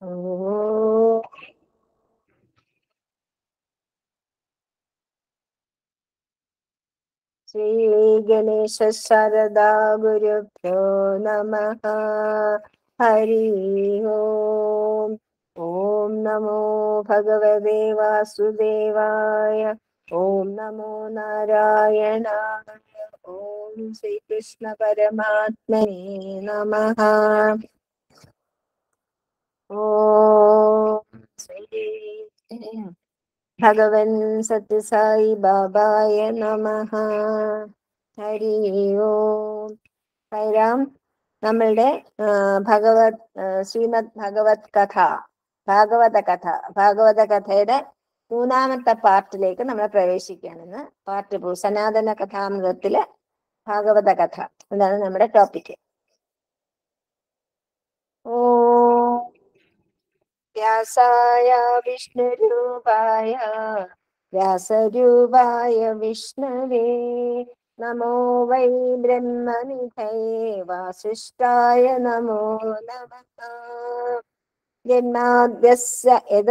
ഓ ശ്രീഗണേശ ശാരദാ ഗുരുഭ്യോ നമ ഹരി ഓം ഓം നമോ ഭഗവതേ വാസുദേവായ ഓം നമോ നാരായണായ ഓം ശ്രീകൃഷ്ണ പരമാത്മനെ നമ ഓം ശ്രീ ഭഗവൻ സത്യസായി ബാബായ നമ ഹരി ഓം ഹൈറാം നമ്മളുടെ ആ, ഭഗവത് ആ, ശ്രീമദ് ഭഗവത് കഥ ഭാഗവത കഥ ഭാഗവത കഥയുടെ മൂന്നാമത്തെ പാർട്ടിലേക്ക് നമ്മൾ പ്രവേശിക്കുകയാണെന്ന് പാർട്ട് ടു സനാതന കഥാമൃതത്തിലെ ഭാഗവത കഥ അതാണ് നമ്മുടെ ടോപ്പിക് ഓ വ്യാസായ വിഷ്ണുരൂപായ വ്യാസരൂപായ വിഷ്ണവേ നമോ വൈ ബ്രഹ്മനിധയേ വാസിഷ്ഠായ നമോ നമഃ ജന്മാദ്യസ്യ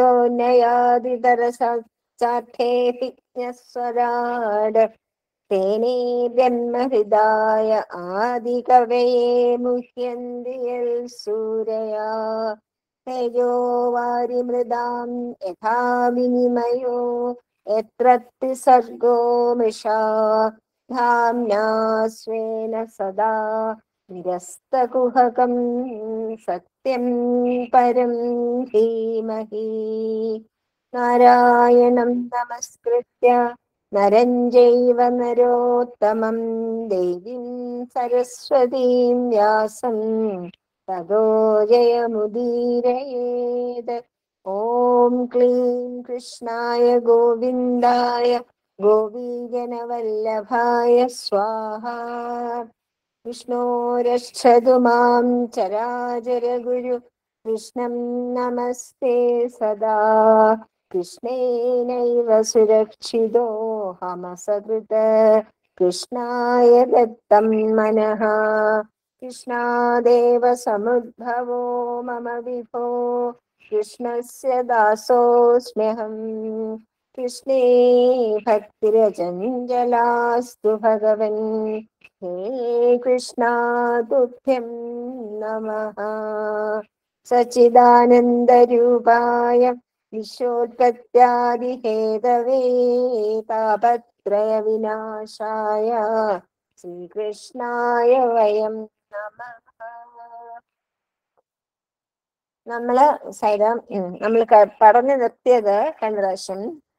യതോന്നയാദിതരസാഠേ വിജ്ഞസ്വരാട് തേനേ ബ്രഹ്മഹൃദായ ആദികവയെ മുഹ്യന്തി യൽ സൂരയാ തേജോ വാരിമൃതാം യഥാ വിനിമയോ എത്ര സർഗോ മിഷാ ധാംനാ സ്വേന സദാ നിരസ്തകുഹകം സത്യം പരം ധീമഹി നാരായണം നമസ്കൃത്യ നരം ചൈവ നരോത്തമം ദേവീം സരസ്വതീം വ്യാസം തതോ ജയമുദീരയേത് ഓം ക്ലീം കൃഷ്ണായ ഗോവിന്ദായ ഗോപീജനവല്ലഭായ സ്വാഹ വിഷ്ണോരക്ഷതു മാം ചരാചരഗുരു കൃഷ്ണം നമസ്തേ സദാ കൃഷ്ണേനൈവ സുരക്ഷിതോ ഹമസകൃത കൃഷ്ണായ ദത്തം മനഃ കൃഷ്ണാദേവ സമുദ്ഭവോ മമ വിഭോ കൃഷ്ണസ്യ ദാസോസ്മ്യഹം കൃഷ്ണേ ഭക്തിരചഞ്ചലാസ്തു ഭഗവൻ ഹേ കൃഷ്ണ തുഭ്യം നമഃ സച്ചിദാനന്ദരൂപായ വിശ്വോത്പത്യാദിഹേതവേ താപത്രയ വിനാശായ ശ്രീകൃഷ്ണായ വയം നമഃ നമ്മള് സൈറാം നമ്മൾ പറഞ്ഞു നിർത്തിയത് കഴിഞ്ഞ പ്രാവശ്യം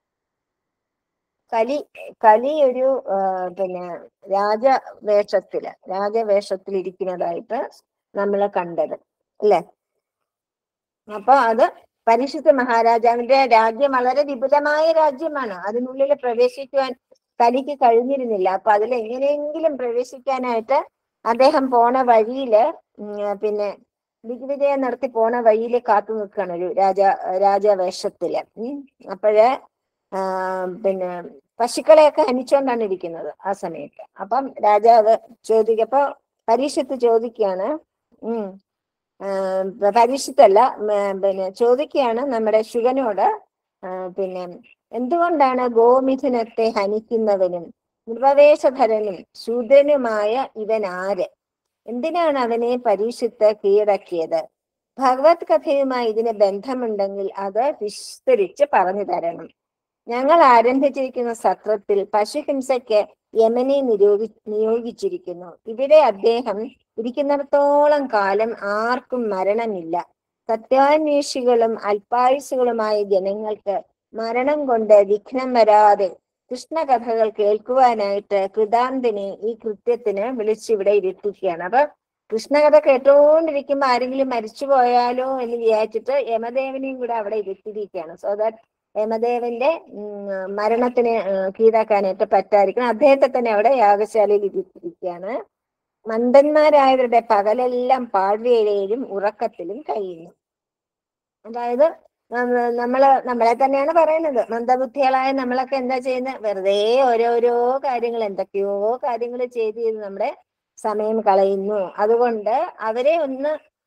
കലി കലി ഒരു ആ, പിന്നെ രാജവേഷത്തില് രാജവേഷത്തിൽ ഇരിക്കുന്നതായിട്ട് നമ്മൾ കണ്ടത് അല്ലെ അപ്പൊ അത് പരിശുദ്ധ മഹാരാജാവിന്റെ രാജ്യം വളരെ വിപുലമായ രാജ്യമാണ് അതിനുള്ളിൽ പ്രവേശിക്കുവാൻ കലിക്ക് കഴിഞ്ഞിരുന്നില്ല അപ്പൊ അതിൽ എങ്ങനെയെങ്കിലും പ്രവേശിക്കാനായിട്ട് അദ്ദേഹം പോണ വഴിയില് ഉം, പിന്നെ ദിഗ്വിജയം നടത്തി പോണ വഴിയിൽ കാത്തു നിൽക്കുകയാണ് ഒരു രാജ രാജവേഷത്തില് ഉം അപ്പോഴ് ആ, പിന്നെ പശുക്കളെയൊക്കെ ഹനിച്ചോണ്ടാണ് ഇരിക്കുന്നത് ആ സമയത്ത് അപ്പം രാജാവ് ചോദിക്കപ്പോ പരീക്ഷത്ത് ചോദിക്കുകയാണ് ഉം ആ, പരീക്ഷത്തല്ല ഉം, പിന്നെ ചോദിക്കുകയാണ് നമ്മുടെ ശുഗനോട് ആ, പിന്നെ എന്തുകൊണ്ടാണ് ഗോമിഥുനത്തെ ഹനിക്കുന്നവനും നിർവവേശധരനും ശൂദ്രനുമായ ഇവൻ ആര് എന്തിനാണ് അവനെ പരീക്ഷിത്ത് കീഴടക്കിയത് ഭഗവത് കഥയുമായി ഇതിന് ബന്ധമുണ്ടെങ്കിൽ അത് വിസ്തരിച്ച് പറഞ്ഞു തരണം ഞങ്ങൾ ആരംഭിച്ചിരിക്കുന്ന സത്രത്തിൽ പശുഹിംസയ്ക്ക് യമനെ നിരോഗി നിയോഗിച്ചിരിക്കുന്നു ഇവിടെ അദ്ദേഹം ഇരിക്കുന്നിടത്തോളം കാലം ആർക്കും മരണമില്ല സത്യാന്വേഷികളും അല്പായുസുകളുമായ ജനങ്ങൾക്ക് മരണം കൊണ്ട് വിഘ്നം വരാതെ കൃഷ്ണകഥകൾ കേൾക്കുവാനായിട്ട് കൃതാന്തനെ ഈ കൃത്യത്തിന് വിളിച്ചിവിടെ ഇരുത്തിക്കുകയാണ് അപ്പൊ കൃഷ്ണകഥ കേട്ടുകൊണ്ടിരിക്കുമ്പോ ആരെങ്കിലും മരിച്ചു പോയാലോ എന്ന് വിചാരിച്ചിട്ട് യമദേവനെയും കൂടെ അവിടെ ഇരുത്തിയിരിക്കുകയാണ് സോ ദാറ്റ് യമദേവന്റെ ഉം, മരണത്തിന് ഏർ കീഴാക്കാനായിട്ട് പറ്റാതിരിക്കണം അദ്ദേഹത്തെ തന്നെ അവിടെ യാഗശാലയിൽ ഇരുത്തിയിരിക്കുകയാണ് മന്ദന്മാരായവരുടെ പകലെല്ലാം പാഴ്വേലയിലും ഉറക്കത്തിലും കഴിയുന്നു അതായത് നമ്മ- നമ്മള് നമ്മളെ തന്നെയാണ് പറയുന്നത് മന്ദബുദ്ധികളായ നമ്മളൊക്കെ എന്താ ചെയ്യുന്നത് വെറുതെ ഓരോരോ കാര്യങ്ങൾ എന്തൊക്കെയോ കാര്യങ്ങൾ ചെയ്ത് ചെയ്ത് നമ്മുടെ സമയം കളയുന്നു അതുകൊണ്ട് അവരെ ഒന്ന്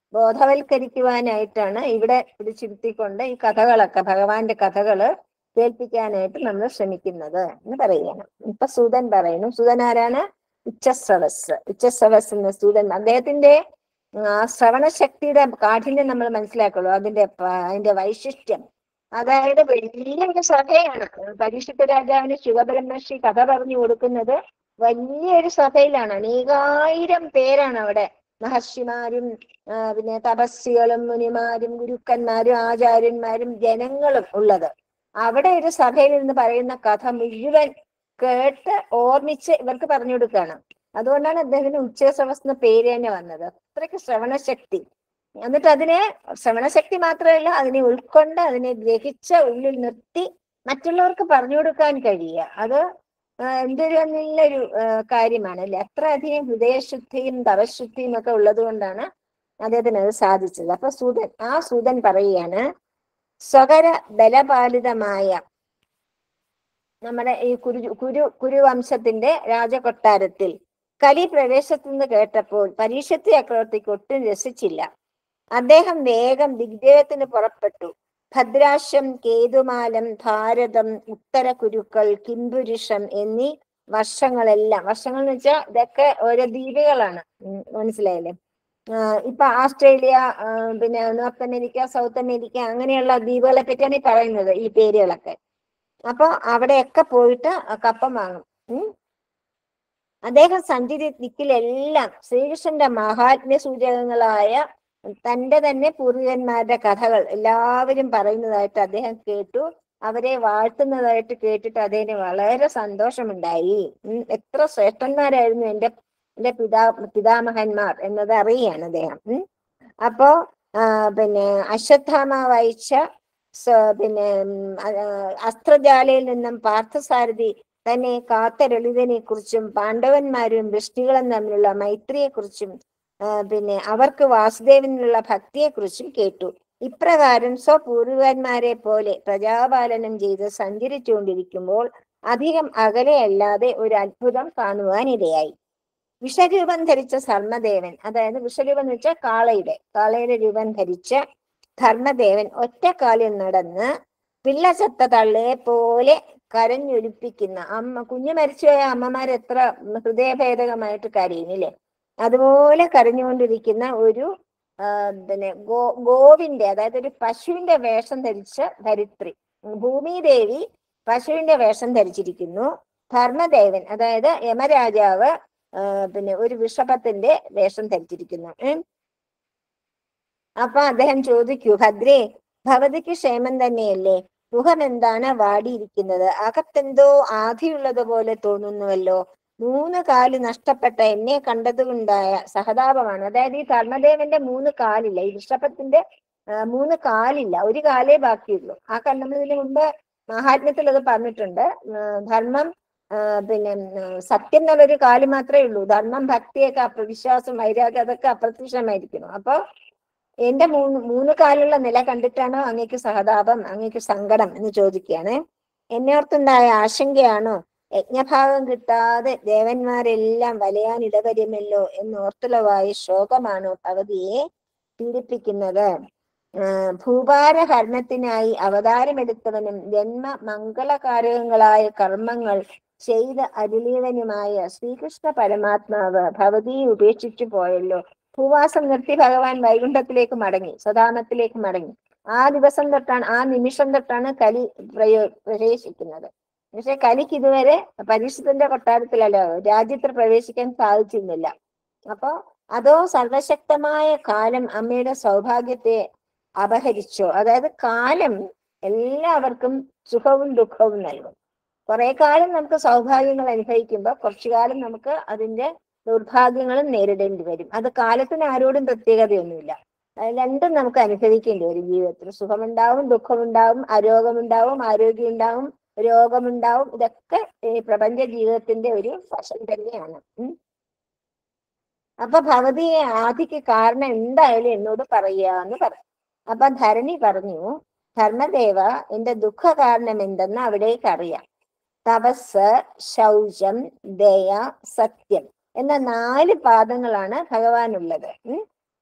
ബോധവൽക്കരിക്കുവാനായിട്ടാണ് ഇവിടെ പിടിച്ചിരുത്തിക്കൊണ്ട് ഈ കഥകളൊക്കെ ഭഗവാന്റെ കഥകള് കേൾപ്പിക്കാനായിട്ട് നമ്മൾ ശ്രമിക്കുന്നത് എന്ന് പറയുകയാണ് ഇപ്പൊ സൂതൻ പറയുന്നു സൂതൻ ആരാണ് ഉച്ചസ്രവസ് ഉച്ചസ്രവസ് എന്ന സൂതൻ അദ്ദേഹത്തിന്റെ ആ ശ്രവണശക്തിയുടെ കാഠിന്യം നമ്മൾ മനസ്സിലാക്കുള്ളൂ അതിന്റെ പ- അതിന്റെ വൈശിഷ്ട്യം അതായത് വലിയൊരു സഭയാണ് പരീക്ഷിത്ത രാജാവിന് ശിവബ്രഹ്മർഷി കഥ പറഞ്ഞു കൊടുക്കുന്നത് വലിയൊരു സഭയിലാണ് അനേകായിരം പേരാണ് അവിടെ മഹർഷിമാരും ആ, പിന്നെ തപസ്വികളും മുനിമാരും ഗുരുക്കന്മാരും ആചാര്യന്മാരും ജനങ്ങളും ഉള്ളത് അവിടെ ഒരു സഭയിൽ നിന്ന് പറയുന്ന കഥ മുഴുവൻ കേട്ട് ഓർമ്മിച്ച് ഇവർക്ക് പറഞ്ഞു കൊടുക്കുകയാണ് അതുകൊണ്ടാണ് അദ്ദേഹത്തിന് ഉച്ചസവസ് എന്ന പേര് തന്നെ വന്നത് അത്രയ്ക്ക് ശ്രവണശക്തി എന്നിട്ട് അതിനെ ശ്രവണശക്തി മാത്രമല്ല അതിനെ ഉൾക്കൊണ്ട് അതിനെ ഗ്രഹിച്ച് ഉള്ളിൽ നിർത്തി മറ്റുള്ളവർക്ക് പറഞ്ഞു കൊടുക്കാൻ കഴിയുക അത് ആ, എന്തൊരു നല്ലൊരു ആ, കാര്യമാണ് അല്ലെ അത്രയധികം ഹൃദയശുദ്ധിയും തപശുദ്ധിയും ഒക്കെ ഉള്ളത് കൊണ്ടാണ് അദ്ദേഹത്തിന് അത് സാധിച്ചത് അപ്പൊ സൂതൻ ആ സൂതൻ പറയുകയാണ് സ്വകര ബലപാലിതമായ നമ്മുടെ ഈ കുരു കുരു കുരുവംശത്തിന്റെ രാജകൊട്ടാരത്തിൽ കലി പ്രവേശത്തുനിന്ന് കേട്ടപ്പോൾ പരീക്ഷത്തെ ചക്രവർത്തിക്ക് ഒട്ടും രസിച്ചില്ല അദ്ദേഹം വേഗം ദിഗ്വിജയത്തിന് പുറപ്പെട്ടു ഭദ്രാശം കേതുമാലം ഭാരതം ഉത്തര കുരുക്കൾ കിംപുരുഷം എന്നീ വർഷങ്ങളെല്ലാം വർഷങ്ങൾ എന്ന് വെച്ചാൽ ഇതൊക്കെ ഓരോ ദ്വീപുകളാണ് ഉം, മനസ്സിലായില്ലേ ആഹ് ഇപ്പൊ ആസ്ട്രേലിയ ആഹ് പിന്നെ നോർത്ത് അമേരിക്ക സൗത്ത് അമേരിക്ക അങ്ങനെയുള്ള ദ്വീപുകളെ പറ്റിയാണ് ഈ പറയുന്നത് ഈ പേരുകളൊക്കെ അപ്പൊ അവിടെയൊക്കെ പോയിട്ട് കപ്പം വാങ്ങും ഉം. അദ്ദേഹം സഞ്ചരി ദിക്കിലെല്ലാം ശ്രീകൃഷ്ണന്റെ മഹാത്മ്യ സൂചകങ്ങളായ തന്റെ തന്നെ പൂർവികന്മാരുടെ കഥകൾ എല്ലാവരും പറയുന്നതായിട്ട് അദ്ദേഹം കേട്ടു അവരെ വാഴ്ത്തുന്നതായിട്ട് കേട്ടിട്ട് അദ്ദേഹത്തിന് വളരെ സന്തോഷമുണ്ടായി ഉം. എത്ര ശ്രേഷ്ഠന്മാരായിരുന്നു എന്റെ എന്റെ പിതാ പിതാമഹന്മാർ എന്നത് അറിയാണ് അദ്ദേഹം ഉം. അപ്പോ ആ, പിന്നെ അശ്വത്ഥാമ വായിച്ച സ- പിന്നെ ഉം, ആ, അസ്ത്രജാലയിൽ നിന്നും പാർത്ഥസാരഥി തന്നെ കാത്ത ലളിതനെ കുറിച്ചും പാണ്ഡവന്മാരും വൃഷ്ടികളും തമ്മിലുള്ള മൈത്രിയെ കുറിച്ചും പിന്നെ അവർക്ക് വാസുദേവനിലുള്ള ഭക്തിയെ കുറിച്ചും കേട്ടു ഇപ്രകാരം സ്വപൂർവികന്മാരെ പോലെ പ്രജാപാലനം ചെയ്ത് സഞ്ചരിച്ചുകൊണ്ടിരിക്കുമ്പോൾ അധികം അകലെയല്ലാതെ ഒരു അത്ഭുതം കാണുവാനിടയായി വിഷരൂപം ധരിച്ച ധർമ്മദേവൻ അതായത് വിഷരൂപം എന്ന് വെച്ചാൽ കാളയുടെ കാളയുടെ രൂപം ധരിച്ച ധർമ്മദേവൻ ഒറ്റക്കാലിൽ നടന്ന് പിള്ള ചത്ത തള്ളയെ പോലെ കരഞ്ഞൊലിപ്പിക്കുന്ന അമ്മ കുഞ്ഞു മരിച്ചുപോയ അമ്മമാർ എത്ര ഹൃദയഭേദകമായിട്ട് കരയുന്നില്ലേ അതുപോലെ കരഞ്ഞുകൊണ്ടിരിക്കുന്ന ഒരു ആ, പിന്നെ ഗോ ഗോവിന്റെ അതായത് ഒരു പശുവിന്റെ വേഷം ധരിച്ച ധരിത്രി ഭൂമിദേവി പശുവിന്റെ വേഷം ധരിച്ചിരിക്കുന്നു ധർമ്മദേവൻ അതായത് യമരാജാവ് ആ, പിന്നെ ഒരു വൃഷഭത്തിന്റെ വേഷം ധരിച്ചിരിക്കുന്നു ഉം. അപ്പൊ അദ്ദേഹം ചോദിക്കൂ ഭദ്രേ ഭവതിക്ക് ക്ഷേമം തന്നെയല്ലേ മുഖം എന്താണ് വാടിയിരിക്കുന്നത് അകത്തെന്തോ ആധിയുള്ളത് പോലെ തോന്നുന്നുവല്ലോ മൂന്ന് കാല് നഷ്ടപ്പെട്ട എന്നെ കണ്ടതുകൊണ്ടായ സഹതാപമാണ് അതായത് ഈ ധർമ്മദേവന്റെ മൂന്ന് കാലില്ല ഈ വൃഷഭത്തിന്റെ ആ, മൂന്ന് കാലില്ല ഒരു കാലേ ബാക്കിയുള്ളൂ ആ കണ്ട നമ്മൾ ഇതിനു മുമ്പ് മഹാത്മ്യത്തിൽ അത് പറഞ്ഞിട്ടുണ്ട് ആ, ധർമ്മം ആ, പിന്നെ ഉം, സത്യം എന്നുള്ളൊരു കാല് മാത്രമേ ഉള്ളൂ ധർമ്മം ഭക്തിയൊക്കെ അപ്ര വിശ്വാസം വൈരാഗ്യം അതൊക്കെ അപ്രത്യക്ഷമായിരിക്കുന്നു അപ്പൊ എന്റെ മൂന്ന് മൂന്ന് കാലുള്ള നില കണ്ടിട്ടാണോ അങ്ങേക്ക് സഹതാപം അങ്ങേക്ക് സങ്കടം എന്ന് ചോദിക്കുകയാണ് എന്നെ ഓർത്തുണ്ടായ ആശങ്കയാണോ യജ്ഞഭാഗം കിട്ടാതെ ദേവന്മാരെല്ലാം വലയാൻ ഇടവരുമല്ലോ എന്നോർത്തുളവായ ശോകമാണോ ഭഗതിയെ പീഡിപ്പിക്കുന്നത് ആഹ് ഭൂഭാരഹരണത്തിനായി അവതാരമെടുത്തവനും ജന്മ മംഗളകാരകങ്ങളായ കർമ്മങ്ങൾ ചെയ്ത് അരുളിയവനുമായ ശ്രീകൃഷ്ണ പരമാത്മാവ് ഭവതിയെ ഉപേക്ഷിച്ചു പോയല്ലോ ഭൂവാസം നിർത്തി ഭഗവാൻ വൈകുണ്ഠത്തിലേക്ക് മടങ്ങി സദാമത്തിലേക്ക് മടങ്ങി ആ ദിവസം തൊട്ടാണ് ആ നിമിഷം തൊട്ടാണ് കലി പ്രയോ പ്രവേശിക്കുന്നത് പക്ഷെ കലിക്ക് ഇതുവരെ പരീക്ഷത്തിന്റെ കൊട്ടാരത്തിലല്ല രാജ്യത്തിൽ പ്രവേശിക്കാൻ സാധിച്ചിരുന്നില്ല അപ്പൊ അതോ സർവശക്തമായ കാലം അമ്മയുടെ സൗഭാഗ്യത്തെ അപഹരിച്ചോ അതായത് കാലം എല്ലാവർക്കും സുഖവും ദുഃഖവും നൽകും കുറെ കാലം നമുക്ക് സൗഭാഗ്യങ്ങൾ അനുഭവിക്കുമ്പോൾ കുറച്ചു കാലം നമുക്ക് അതിന്റെ ദൗർഭാഗ്യങ്ങളും നേരിടേണ്ടി വരും അത് കാലത്തിന് ആരോടും പ്രത്യേകതയൊന്നുമില്ല അത് രണ്ടും നമുക്ക് അനുഭവിക്കേണ്ടി വരും ജീവിതത്തിൽ സുഖമുണ്ടാവും ദുഃഖമുണ്ടാവും അരോഗമുണ്ടാവും ആരോഗ്യം ഉണ്ടാവും രോഗമുണ്ടാവും ഇതൊക്കെ ഈ പ്രപഞ്ച ജീവിതത്തിന്റെ ഒരു വശം തന്നെയാണ് ഉം. അപ്പൊ ഭഗവതിയെ ആദിക്ക് കാരണം എന്തായാലും എന്നോട് പറയാന്ന് പറഞ്ഞു അപ്പൊ ധരണി പറഞ്ഞു ധർമ്മദേവ എന്റെ ദുഃഖ കാരണം എന്തെന്ന് അവിടേക്ക് അറിയാം തപസ് ശൗചം ദയ സത്യം എന്ന നാല് പാദങ്ങളാണ് ഭഗവാനുള്ളത് ഉം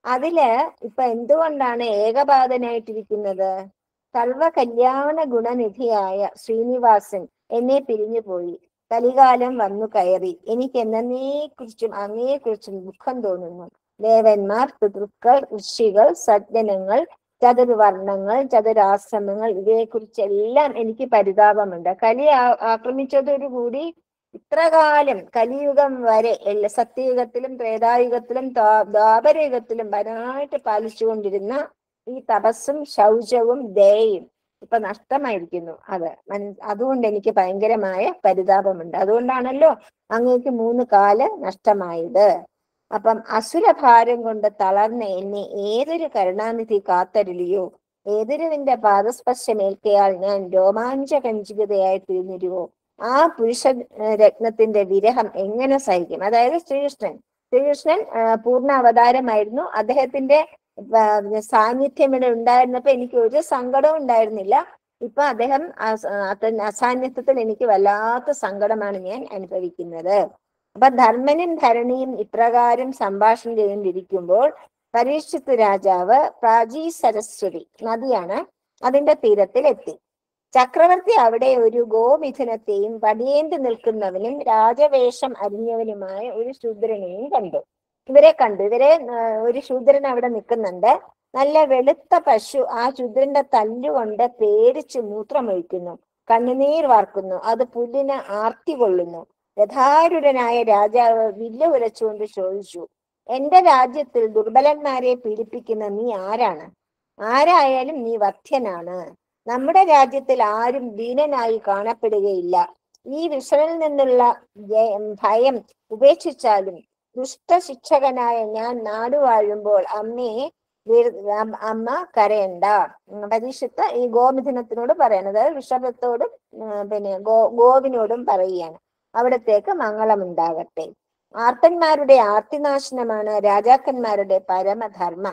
അതില് ഇപ്പൊ എന്തുകൊണ്ടാണ് ഏകപാതനായിട്ടിരിക്കുന്നത് സർവ കല്യാണ ഗുണനിധിയായ ശ്രീനിവാസൻ എന്നെ പിരിഞ്ഞു പോയി കലികാലം വന്നു കയറി എനിക്ക് എന്നേക്കുറിച്ചും അങ്ങയെക്കുറിച്ചും ദുഃഖം തോന്നുന്നു ദേവന്മാർ പിതൃക്കൾ ഋഷികൾ സജ്ജനങ്ങൾ ചതുർവർണ്ണങ്ങൾ ചതുരാശ്രമങ്ങൾ ഇവയെക്കുറിച്ചെല്ലാം എനിക്ക് പരിതാപമുണ്ട് കലി ആ- ആക്രമിച്ചതോടുകൂടി ഇത്ര കാലം കലിയുഗം വരെ എല്ലാ സത്യയുഗത്തിലും ത്രേതായുഗത്തിലും ദ്വാ- ദ്വാപരയുഗത്തിലും വരായിട്ട് പാലിച്ചുകൊണ്ടിരുന്ന ഈ തപസ്സും ശൗചവും ദയയും ഇപ്പൊ നഷ്ടമായിരിക്കുന്നു അത് മന- അതുകൊണ്ട് എനിക്ക് ഭയങ്കരമായ പരിതാപമുണ്ട് അതുകൊണ്ടാണല്ലോ അങ്ങേക്ക് മൂന്ന് കാല് നഷ്ടമായത് അപ്പം അസുരഭാരം കൊണ്ട് തളർന്ന എന്നെ ഏതൊരു കരുണാനിധി കാത്തരുളിയോ ഏതൊരുവിന്റെ പാദസ്പർശമേൽക്കയാൽ ഞാൻ രോമാഞ്ചകഞ്ചികതയായി തീർന്നിരുവോ ആ പുരുഷ ഏർ രത്നത്തിന്റെ വിരഹം എങ്ങനെ സഹിക്കും അതായത് ശ്രീകൃഷ്ണൻ ശ്രീകൃഷ്ണൻ ആ, പൂർണ്ണ അവതാരമായിരുന്നു അദ്ദേഹത്തിന്റെ ആ, സാന്നിധ്യം ഇവിടെ ഉണ്ടായിരുന്നപ്പോ എനിക്ക് ഒരു സങ്കടവും ഉണ്ടായിരുന്നില്ല ഇപ്പൊ അദ്ദേഹം അസ- അത്ത- അസാന്നിധ്യത്തിൽ എനിക്ക് വല്ലാത്ത സങ്കടമാണ് ഞാൻ അനുഭവിക്കുന്നത് അപ്പൊ ധർമ്മനും ധരണിയും ഇപ്രകാരം സംഭാഷണം ചെയ്തുകൊണ്ടിരിക്കുമ്പോൾ പരീക്ഷിത്ത് രാജാവ് പ്രാചീ സരസ്വതി നദിയാണ് അതിന്റെ തീരത്തിൽ എത്തി ചക്രവർത്തി അവിടെ ഒരു ഗോമിഥുനത്തെയും പടിയേന്തി നിൽക്കുന്നവനും രാജവേഷം അരിഞ്ഞവനുമായ ഒരു ശൂദ്രനെയും കണ്ടു ഇവരെ കണ്ടു ഇവരെ ആ, ഒരു ശൂദ്രൻ അവിടെ നിൽക്കുന്നുണ്ട് നല്ല വെളുത്ത പശു ആ ശൂദ്രന്റെ തല്ലുകൊണ്ട് പേടിച്ച് മൂത്രമൊഴിക്കുന്നു കണ്ണുനീർ വാർക്കുന്നു അത് പുല്ലിന് ആർത്തി കൊള്ളുന്നു യഥാരുടനായ രാജാവ് വില്ല് ഉരച്ചുകൊണ്ട് ചോദിച്ചു എന്റെ രാജ്യത്തിൽ ദുർബലന്മാരെ പീഡിപ്പിക്കുന്ന നീ ആരാണ് ആരായാലും നീ വധ്യനാണ് നമ്മുടെ രാജ്യത്തിൽ ആരും ദീനനായി കാണപ്പെടുകയില്ല ഈ വിഷമിൽ നിന്നുള്ള ജയ- ഭയം ഉപേക്ഷിച്ചാലും ദുഷ്ടശിക്ഷകനായ ഞാൻ നാട് വാഴുമ്പോൾ അമ്മയെ വീ- അം- അമ്മ കരയണ്ട ഉം, പരീക്ഷത്ത് ഈ ഗോമിഥുനത്തിനോട് പറയണത് ഋഷഭത്തോടും ഉം, പിന്നെ ഗോ ഗോവിനോടും പറയുകയാണ് അവിടത്തേക്ക് മംഗളമുണ്ടാകട്ടെ ആർത്തന്മാരുടെ ആർത്തിനാശനമാണ് രാജാക്കന്മാരുടെ പരമധർമ്മം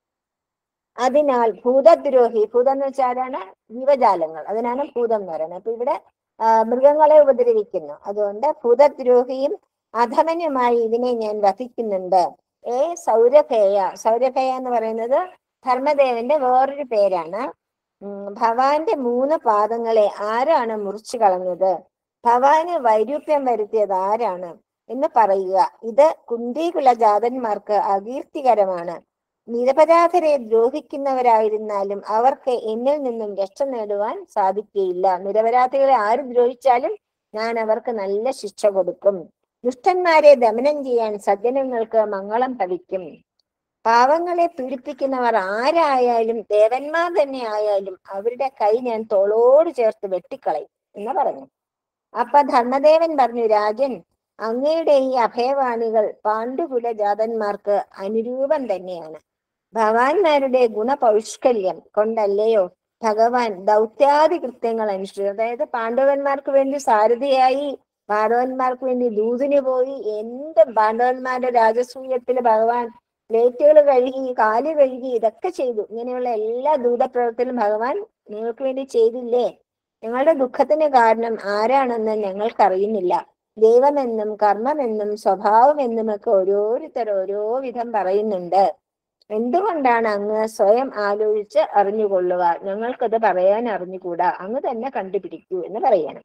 അതിനാൽ ഭൂതദ്രോഹി ഭൂതം എന്ന് വെച്ചാലാണ് ജീവജാലങ്ങൾ അതിനാണ് ഭൂതം എന്ന് പറയുന്നത് അപ്പൊ ഇവിടെ ആ, മൃഗങ്ങളെ ഉപദ്രവിക്കുന്നു അതുകൊണ്ട് ഭൂതദ്രോഹിയും അധമനുമായി ഇതിനെ ഞാൻ വധിക്കുന്നുണ്ട് ഏ സൗരഭേയ സൗരഭേയ എന്ന് പറയുന്നത് ധർമ്മദേവന്റെ വേറൊരു പേരാണ് ഉം, ഭവാന്റെ മൂന്ന് പാദങ്ങളെ ആരാണ് മുറിച്ചു കളഞ്ഞത് ഭവാന് വൈരൂപ്യം വരുത്തിയത് ആരാണ് എന്ന് പറയുക ഇത് കുന്തികുല ജാതന്മാർക്ക് അകീർത്തികരമാണ് നിരപരാധരെ ദ്രോഹിക്കുന്നവരായിരുന്നാലും അവർക്ക് എന്നിൽ നിന്നും രക്ഷ നേടുവാൻ സാധിക്കുകയില്ല നിരപരാധികളെ ആര് ദ്രോഹിച്ചാലും ഞാൻ അവർക്ക് നല്ല ശിക്ഷ കൊടുക്കും ദുഷ്ടന്മാരെ ദമനം ചെയ്യാൻ സജ്ജനങ്ങൾക്ക് മംഗളം ഭവിക്കും പാവങ്ങളെ പീഡിപ്പിക്കുന്നവർ ആരായാലും ദേവന്മാർ തന്നെ ആയാലും അവരുടെ കൈ ഞാൻ തോളോട് ചേർത്ത് വെട്ടിക്കളയും എന്ന് പറഞ്ഞു അപ്പൊ ധർമ്മദേവൻ പറഞ്ഞു രാജൻ അങ്ങയുടെ ഈ അഭയവാണികൾ പാണ്ഡുകുല ജാതന്മാർക്ക് അനുരൂപം തന്നെയാണ് ഭഗവാന്മാരുടെ ഗുണപൗഷ്കല്യം കൊണ്ടല്ലയോ ഭഗവാൻ ദൗത്യാദി കൃത്യങ്ങൾ അനുഷ്ഠിച്ചു അതായത് പാണ്ഡവന്മാർക്ക് വേണ്ടി സാരഥിയായി പാണ്ഡവന്മാർക്ക് വേണ്ടി ദൂതിന് പോയി എന്ത് പാണ്ഡവന്മാരുടെ രാജസൂയത്തില് ഭഗവാൻ പ്ലേറ്റുകൾ കഴുകി കാല് കഴുകി ഇതൊക്കെ ചെയ്തു ഇങ്ങനെയുള്ള എല്ലാ ദൂതപ്രവർത്തനം ഭഗവാൻ നിങ്ങൾക്ക് വേണ്ടി ചെയ്തില്ലേ ഞങ്ങളുടെ ദുഃഖത്തിന് കാരണം ആരാണെന്ന് ഞങ്ങൾക്കറിയുന്നില്ല ദൈവമെന്നും കർമ്മമെന്നും സ്വഭാവമെന്നുമൊക്കെ ഓരോരുത്തർ ഓരോ വിധം പറയുന്നുണ്ട് എന്തുകൊണ്ടാണ് അങ്ങ് സ്വയം ആലോചിച്ച് അറിഞ്ഞുകൊള്ളുക ഞങ്ങൾക്കത് പറയാൻ അറിഞ്ഞുകൂടാ അങ്ങ് തന്നെ കണ്ടുപിടിക്കൂ എന്ന് പറയണം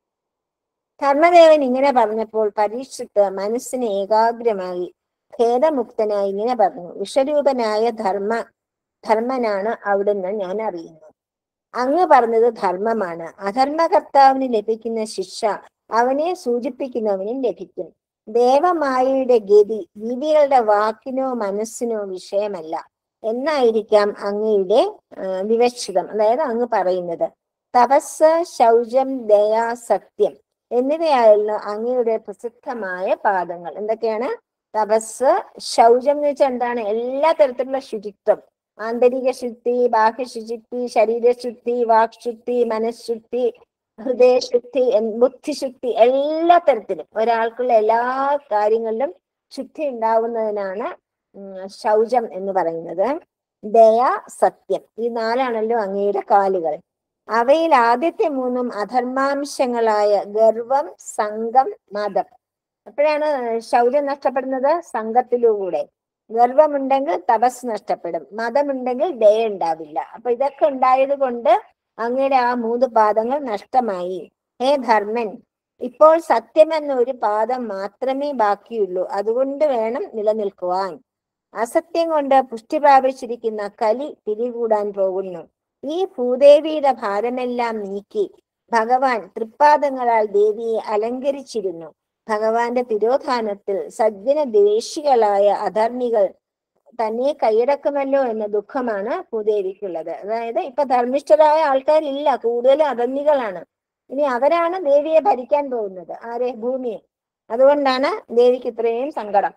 ധർമ്മദേവൻ ഇങ്ങനെ പറഞ്ഞപ്പോൾ പരീക്ഷിത്ത് മനസ്സിന് ഏകാഗ്രമായി ഖേദമുക്തനായി ഇങ്ങനെ പറഞ്ഞു വിഷരൂപനായ ധർമ്മ ധർമ്മനാണ് അവിടുന്ന് ഞാൻ അറിയുന്നു അങ്ങ് പറഞ്ഞത് ധർമ്മമാണ് അധർമ്മകർത്താവിന് ലഭിക്കുന്ന ശിക്ഷ അവനെ സൂചിപ്പിക്കുന്നവനും ലഭിക്കും ദേവമായയുടെ ഗതി ജീവികളുടെ വാക്കിനോ മനസ്സിനോ വിഷയമല്ല എന്നായിരിക്കാം അങ്ങയുടെ ആ, വിവക്ഷിതം അതായത് അങ്ങ് പറയുന്നത് തപസ് ശൗചം ദയ സത്യം എന്നിവയായിരുന്നു അങ്ങയുടെ പ്രസിദ്ധമായ പാദങ്ങൾ എന്തൊക്കെയാണ് തപസ് ശൗചം എന്ന് വെച്ചാൽ എന്താണ് എല്ലാ തരത്തിലുള്ള ശുചിത്വം ആന്തരിക ശുദ്ധി ബാഹ്യ ശുചിത്വി ശരീരശുദ്ധി വാക്ശുദ്ധി മനഃശുദ്ധി ഹൃദയശുദ്ധി എൻ- ബുദ്ധിശുദ്ധി എല്ലാ തരത്തിലും ഒരാൾക്കുള്ള എല്ലാ കാര്യങ്ങളിലും ശുദ്ധി ഉണ്ടാവുന്നതിനാണ് ഉം, ശൗചം എന്ന് പറയുന്നത് ദയ സത്യം ഈ നാലാണല്ലോ അങ്ങയുടെ കാലുകൾ അവയിൽ ആദ്യത്തെ മൂന്നും അധർമാംശങ്ങളായ ഗർവം സംഘം മതം അപ്പോഴാണ് ശൗചം നഷ്ടപ്പെടുന്നത് സംഘത്തിലൂടെ ഗർവമുണ്ടെങ്കിൽ തപസ് നഷ്ടപ്പെടും മതമുണ്ടെങ്കിൽ ദയ ഉണ്ടാവില്ല അപ്പൊ ഇതൊക്കെ ഉണ്ടായത് കൊണ്ട് അങ്ങയുടെ ആ മൂന്ന് പാദങ്ങൾ നഷ്ടമായി ഹേ ധർമ്മൻ ഇപ്പോൾ സത്യമെന്ന ഒരു പാദം മാത്രമേ ബാക്കിയുള്ളൂ അതുകൊണ്ട് വേണം നിലനിൽക്കുവാൻ അസത്യം കൊണ്ട് പുഷ്ടി പ്രാപിച്ചിരിക്കുന്ന കലി പിടികൂടാൻ പോകുന്നു ഈ ഭൂദേവിയുടെ ഭാരമെല്ലാം നീക്കി ഭഗവാൻ തൃപ്പാദങ്ങളാൽ ദേവിയെ അലങ്കരിച്ചിരുന്നു ഭഗവാന്റെ തിരോധാനത്തിൽ സജ്ജന ദ്വേഷികളായ അധർമ്മികൾ തന്നെ കൈയടക്കുമല്ലോ എന്ന ദുഃഖമാണ് ഭൂദേവിക്കുള്ളത് അതായത് ഇപ്പൊ ധർമ്മിഷ്ഠരായ ആൾക്കാരില്ല കൂടുതലും അധർമ്മികളാണ് ഇനി അവരാണ് ദേവിയെ ഭരിക്കാൻ പോകുന്നത് ആരെ ഭൂമിയെ അതുകൊണ്ടാണ് ദേവിക്ക് ഇത്രയും സങ്കടം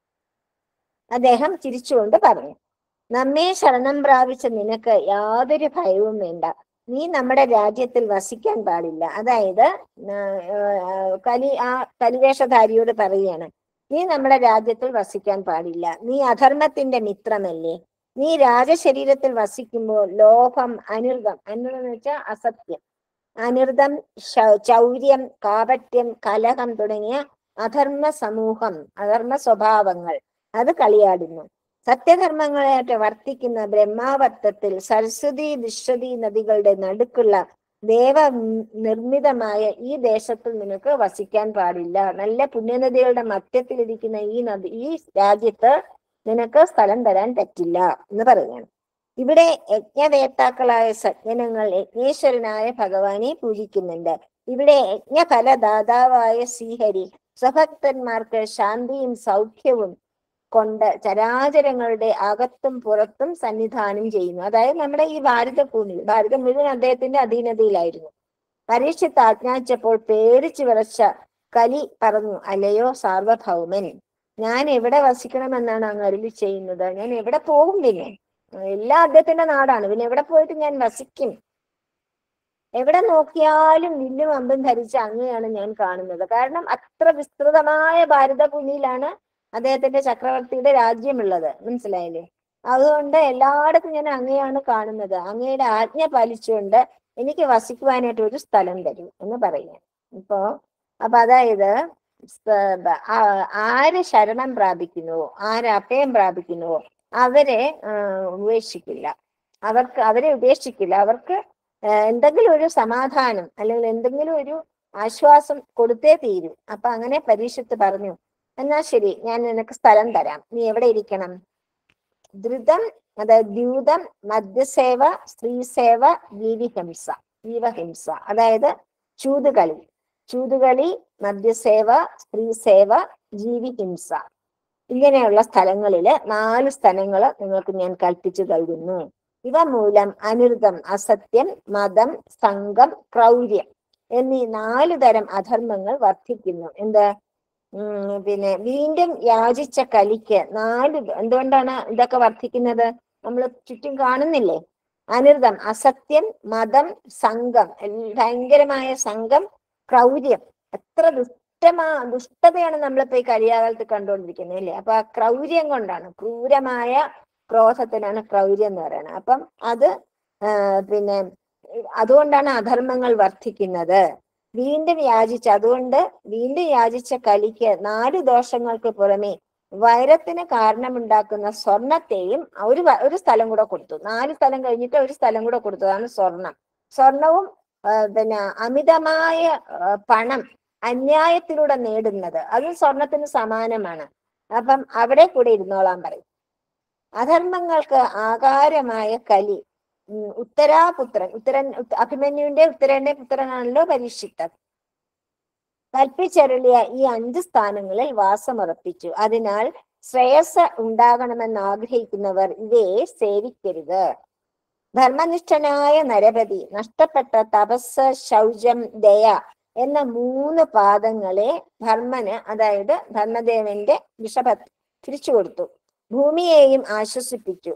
അദ്ദേഹം ചിരിച്ചുകൊണ്ട് പറഞ്ഞു നമ്മെ ശരണം പ്രാപിച്ച നിനക്ക് യാതൊരു ഭയവും വേണ്ട നീ നമ്മുടെ രാജ്യത്തിൽ വസിക്കാൻ പാടില്ല അതായത് ആ, ആ, കലി ആ കലിവേഷധാരിയോട് പറയുകയാണ് നീ നമ്മുടെ രാജ്യത്തിൽ വസിക്കാൻ പാടില്ല നീ അധർമ്മത്തിന്റെ മിത്രമല്ലേ നീ രാജശരീരത്തിൽ വസിക്കുമ്പോൾ ലോഭം അനിർദം അനിർദം എന്ന് വെച്ചാൽ അസത്യം അനിർദം ശ- ചൗര്യം കാപട്യം കലഹം തുടങ്ങിയ അധർമ്മ സമൂഹം അധർമ്മ സ്വഭാവങ്ങൾ അത് കളിയാടുന്നു സത്യധർമ്മങ്ങളായിട്ട് വർത്തിക്കുന്ന ബ്രഹ്മാവർത്തത്തിൽ സരസ്വതി ദുശ്വതി നദികളുടെ നടുക്കുള്ള ദേവ നിർമ്മിതമായ ഈ ദേശത്തിൽ നിനക്ക് വസിക്കാൻ പാടില്ല നല്ല പുണ്യനദികളുടെ മധ്യത്തിലിരിക്കുന്ന ഈ നദി ഈ രാജ്യത്ത് നിനക്ക് സ്ഥലം തരാൻ പറ്റില്ല എന്ന് പറയുകയാണ് ഇവിടെ യജ്ഞവേത്താക്കളായ സജ്ജനങ്ങൾ യജ്ഞേശ്വരനായ ഭഗവാനെ പൂജിക്കുന്നുണ്ട് ഇവിടെ യജ്ഞഫലദാതാവായ ശ്രീഹരി സ്വഭക്തന്മാർക്ക് ശാന്തിയും സൗഖ്യവും കൊണ്ട് ചരാചരങ്ങളുടെ അകത്തും പുറത്തും സന്നിധാനം ചെയ്യുന്നു അതായത് നമ്മുടെ ഈ ഭാരതഭൂമി ഭാരതം മുഴുവൻ അദ്ദേഹത്തിന്റെ അധീനതയിലായിരുന്നു പരീക്ഷത്ത് ആജ്ഞാപിച്ചപ്പോൾ പേടിച്ചു വിറച്ച കലി പറഞ്ഞു അല്ലയോ സാർവഭൗമൻ ഞാൻ എവിടെ വസിക്കണമെന്നാണ് അങ്ങ് അരുളി ചെയ്യുന്നത് ഞാൻ എവിടെ പോകും പിന്നെ എല്ലാം അദ്ദേഹത്തിന്റെ നാടാണ് പിന്നെ എവിടെ പോയിട്ട് ഞാൻ വസിക്കും എവിടെ നോക്കിയാലും വില്ലും അമ്പും ധരിച്ച അങ്ങനെയാണ് ഞാൻ കാണുന്നത് കാരണം അത്ര വിസ്തൃതമായ ഭാരതഭൂമിയിലാണ് അദ്ദേഹത്തിന്റെ ചക്രവർത്തിയുടെ രാജ്യമുള്ളത് മനസ്സിലായില്ലേ അതുകൊണ്ട് എല്ലായിടത്തും ഞാൻ അങ്ങയാണ് കാണുന്നത് അങ്ങയുടെ ആജ്ഞ പാലിച്ചുകൊണ്ട് എനിക്ക് വസിക്കുവാനായിട്ട് ഒരു സ്ഥലം തരൂ എന്ന് പറയുക ഇപ്പോ അപ്പൊ അതായത് സ- ബ- ആ- ആര് ശരണം പ്രാപിക്കുന്നുവോ ആര് അഭയം പ്രാപിക്കുന്നുവോ അവരെ ആ, ഉപേക്ഷിക്കില്ല അവർക്ക് അവരെ ഉപേക്ഷിക്കില്ല അവർക്ക് ആ, എന്തെങ്കിലും ഒരു സമാധാനം അല്ലെങ്കിൽ എന്തെങ്കിലും ഒരു ആശ്വാസം കൊടുത്തേ തീരൂ അപ്പൊ അങ്ങനെ പരീക്ഷത്ത് പറഞ്ഞു എന്നാ ശരി ഞാൻ നിനക്ക് സ്ഥലം തരാം നീ എവിടെ ഇരിക്കണം ധൃതം അതായത് ദ്യൂതം മദ്യസേവ സ്ത്രീസേവ ജീവിഹിംസ ജീവഹിംസ അതായത് ചൂതുകളി ചൂതുകളി മദ്യസേവ സ്ത്രീസേവ ജീവിഹിംസ ഇങ്ങനെയുള്ള സ്ഥലങ്ങളില് നാല് സ്ഥലങ്ങൾ നിങ്ങൾക്ക് ഞാൻ കൽപ്പിച്ചു നൽകുന്നു ഇവ മൂലം അനിർദം അസത്യം മതം സംഘം ക്രൗര്യം എന്നീ നാല് തരം അധർമ്മങ്ങൾ വർദ്ധിക്കുന്നു എന്ത് ഉം, പിന്നെ വീണ്ടും യാചിച്ച കലിക്ക് നാല് ഇത് എന്തുകൊണ്ടാണ് ഇതൊക്കെ വർദ്ധിക്കുന്നത് നമ്മൾ ചുറ്റും കാണുന്നില്ലേ അനിർദം അസത്യം മതം സംഘം എൽ- ഭയങ്കരമായ സംഘം ക്രൗര്യം എത്ര ദുഷ്ടമാ ദുഷ്ടതയാണ് നമ്മളിപ്പോ ഈ കഴിയാകാലത്ത് കണ്ടുകൊണ്ടിരിക്കുന്നത് അല്ലേ അപ്പൊ ആ ക്രൗര്യം കൊണ്ടാണ് ക്രൂരമായ ക്രോധത്തിനാണ് ക്രൗര്യം എന്ന് പറയുന്നത് അപ്പം അത് ആ, പിന്നെ അതുകൊണ്ടാണ് അധർമ്മങ്ങൾ വർദ്ധിക്കുന്നത് വീണ്ടും യാചിച്ച അതുകൊണ്ട് വീണ്ടും യാചിച്ച കലിക്ക് നാല് ദോഷങ്ങൾക്ക് പുറമെ വൈരത്തിന് കാരണമുണ്ടാക്കുന്ന സ്വർണത്തെയും ഒരു വ- ഒരു സ്ഥലം കൂടെ കൊടുത്തു നാല് സ്ഥലം കഴിഞ്ഞിട്ട് ഒരു സ്ഥലം കൂടെ കൊടുത്തതാണ് സ്വർണം സ്വർണവും ആ, പിന്നെ അമിതമായ ആ, പണം അന്യായത്തിലൂടെ നേടുന്നത് അതും സ്വർണത്തിന് സമാനമാണ് അപ്പം അവിടെ കൂടെ ഇരുന്നോളാൻ പറയും അധർമ്മങ്ങൾക്ക് ആകാരമായ കലി ഉം, ഉത്തരാപുത്രൻ ഉത്തരൻ ഉത്ത- അഭിമന്യുവിന്റെ ഉത്തരന്റെ പുത്രനാണല്ലോ പരീക്ഷിത്തത് കൽപ്പിച്ചരുളിയ ഈ അഞ്ച് സ്ഥാനങ്ങളിൽ വാസമുറപ്പിച്ചു അതിനാൽ ശ്രേയസ് ഉണ്ടാകണമെന്ന് ആഗ്രഹിക്കുന്നവർ ഇവയെ സേവിക്കരുത് ധർമ്മനിഷ്ഠനായ നരപതി നഷ്ടപ്പെട്ട തപസ് ശൗചം ദയ എന്ന മൂന്ന് പാദങ്ങളെ ധർമ്മന് അതായത് ധർമ്മദേവന്റെ വിഷഭത്ത് തിരിച്ചു കൊടുത്തു ഭൂമിയെയും ആശ്വസിപ്പിച്ചു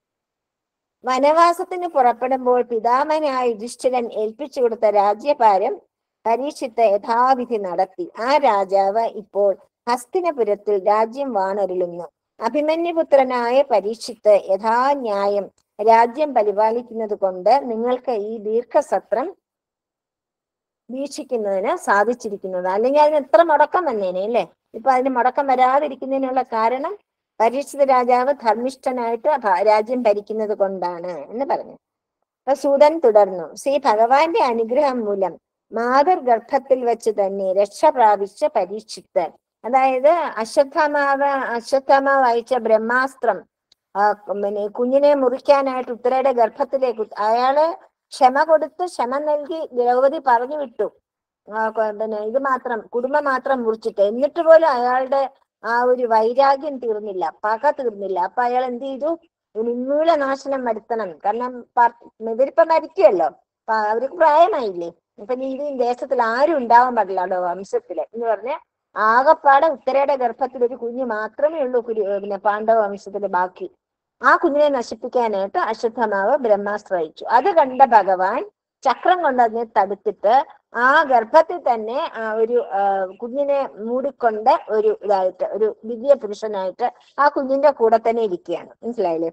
വനവാസത്തിന് പുറപ്പെടുമ്പോൾ പിതാമനായ യുധിഷ്ഠിരൻ ഏൽപ്പിച്ചു കൊടുത്ത രാജ്യഭാരം പരീക്ഷിത്ത് യഥാവിധി നടത്തി ആ രാജാവ് ഇപ്പോൾ ഹസ്തിനപുരത്തിൽ രാജ്യം വാണരുളുന്നു അഭിമന്യുപുത്രനായ പരീക്ഷിത്ത് യഥാന്യായം രാജ്യം പരിപാലിക്കുന്നത് കൊണ്ട് നിങ്ങൾക്ക് ഈ ദീർഘസത്രം വീക്ഷിക്കുന്നതിന് സാധിച്ചിരിക്കുന്നത് അല്ലെങ്കിൽ അതിന് എത്ര മുടക്കം വന്നേനെ അല്ലേ ഇപ്പൊ അതിന് മുടക്കം വരാതിരിക്കുന്നതിനുള്ള കാരണം പരീക്ഷിത രാജാവ് ധർമ്മിഷ്ഠനായിട്ട് ഭ- രാജ്യം ഭരിക്കുന്നത് കൊണ്ടാണ് എന്ന് പറഞ്ഞു അപ്പൊ സൂതൻ തുടർന്നു ശ്രീ ഭഗവാന്റെ അനുഗ്രഹം മൂലം മാതൃഗർഭത്തിൽ വെച്ച് തന്നെ രക്ഷ പ്രാപിച്ച പരീക്ഷിത്ത് അതായത് അശ്വത്ഥമാവ് അശ്വത്ഥമാവ് അയച്ച ബ്രഹ്മാസ്ത്രം ആ, പിന്നെ കുഞ്ഞിനെ മുറിക്കാനായിട്ട് ഉത്തരയുടെ ഗർഭത്തിലേക്ക് ഉ- അയാള് ക്ഷമ കൊടുത്ത് ക്ഷമ നൽകി ദ്രൗപദി പറഞ്ഞു വിട്ടു ആ, കൊ- പിന്നെ ഇത് മാത്രം കുടുംബം മാത്രം മുറിച്ചിട്ട് എന്നിട്ട് പോലും അയാളുടെ ആ ഒരു വൈരാഗ്യം തീർന്നില്ല പക തീർന്നില്ല അപ്പൊ അയാൾ എന്ത് ചെയ്തു ഉന്മൂല നാശനം വരുത്തണം കാരണം പ- ഇവരിപ്പോ മരിക്കുമല്ലോ അപ്പൊ അവർക്ക് പ്രായമായില്ലേ അപ്പൊ ഇനി ഇത് ഈ ദേശത്തിൽ ആരും ഉണ്ടാവാൻ പാടില്ല വംശത്തില് എന്ന് പറഞ്ഞ് ആകപ്പാടെ ഉത്തരയുടെ ഗർഭത്തിൽ ഒരു കുഞ്ഞ് മാത്രമേ ഉള്ളൂ കുരു പിന്നെ പാണ്ഡവ വംശത്തില് ബാക്കി ആ കുഞ്ഞിനെ നശിപ്പിക്കാനായിട്ട് അശ്വത്ഥമാവ് ബ്രഹ്മാസ്ത്രം അയച്ചു അത് കണ്ട ഭഗവാൻ ചക്രം കൊണ്ട് അതിനെ തടുത്തിട്ട് ആ ഗർഭത്തിൽ തന്നെ ആ ഒരു ആ, കുഞ്ഞിനെ മൂടിക്കൊണ്ട് ഒരു ഇതായിട്ട് ഒരു ദിവ്യ പുരുഷനായിട്ട് ആ കുഞ്ഞിന്റെ കൂടെ തന്നെ ഇരിക്കുകയാണ് മനസ്സിലായില്ലേ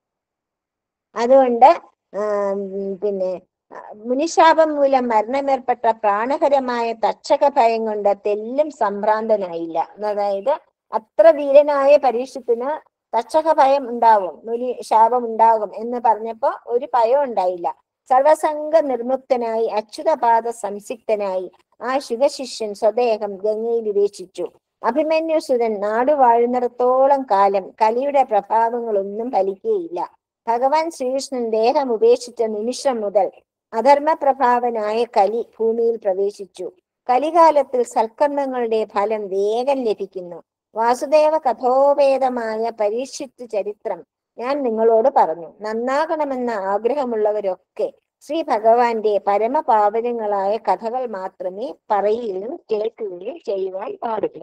അതുകൊണ്ട് ആം, പിന്നെ ആ, മുനിശാപം മൂലം മരണമേർപ്പെട്ട പ്രാണകരമായ തക്ഷക ഭയം കൊണ്ട് തെല്ലും സംഭ്രാന്തനായില്ല അതായത് അത്ര ധീരനായ പരീക്ഷത്തിന് തക്ഷക ഭയം ഉണ്ടാവും മുനി ശാപം ഉണ്ടാകും എന്ന് പറഞ്ഞപ്പോ ഒരു ഭയം ഉണ്ടായില്ല സർവസംഗ നിർമുക്തനായി അച്യുതപാദ സംസിക്തനായി ആ ശിവശിഷ്യൻ സ്വദേഹം ഗംഗയിൽ ഉപേക്ഷിച്ചു അഭിമന്യുസുതൻ നാട് വാഴുന്നിടത്തോളം കാലം കലിയുടെ പ്രഭാവങ്ങളൊന്നും ഫലിക്കുകയില്ല ഭഗവാൻ ശ്രീകൃഷ്ണൻ ദേഹം ഉപേക്ഷിച്ച നിമിഷം മുതൽ അധർമ്മപ്രഭാവനായ കലി ഭൂമിയിൽ പ്രവേശിച്ചു കലികാലത്തിൽ സൽക്കർമ്മങ്ങളുടെ ഫലം വേഗം ലഭിക്കുന്നു വാസുദേവ കഥോപേതമായ പരീക്ഷിത്ത് ചരിത്രം ഞാൻ നിങ്ങളോട് പറഞ്ഞു നന്നാകണമെന്ന ആഗ്രഹമുള്ളവരൊക്കെ ശ്രീ ഭഗവാന്റെ പരമപാവനങ്ങളായ കഥകൾ മാത്രമേ പറയുകയും കേൾക്കുകയും ചെയ്യുവാൻ പാടുള്ളൂ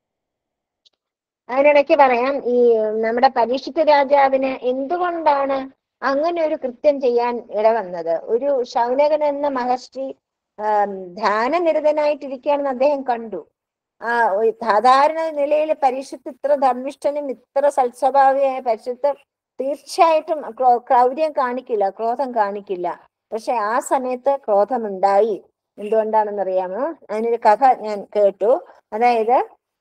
അതിനിടയ്ക്ക് പറയാം ഈ നമ്മുടെ പരീക്ഷിത രാജാവിന് എന്തുകൊണ്ടാണ് അങ്ങനെ ഒരു കൃത്യം ചെയ്യാൻ ഇടവന്നത് ഒരു ശൗനകൻ എന്ന മഹർഷി ആം, ധ്യാനനിരതനായിട്ടിരിക്കുകയാണെന്ന് അദ്ദേഹം കണ്ടു ആ ഒരു സാധാരണ നിലയിൽ പരിശുദ്ധ ഇത്ര ധർമ്മിഷ്ഠനും ഇത്ര സൽസ്വഭാവിയായ പരിശുദ്ധ തീർച്ചയായിട്ടും ക്രോ- ക്രൗര്യം കാണിക്കില്ല ക്രോധം കാണിക്കില്ല പക്ഷെ ആ സമയത്ത് ക്രോധമുണ്ടായി എന്തുകൊണ്ടാണെന്നറിയാമോ അതിനൊരു കഥ ഞാൻ കേട്ടു അതായത്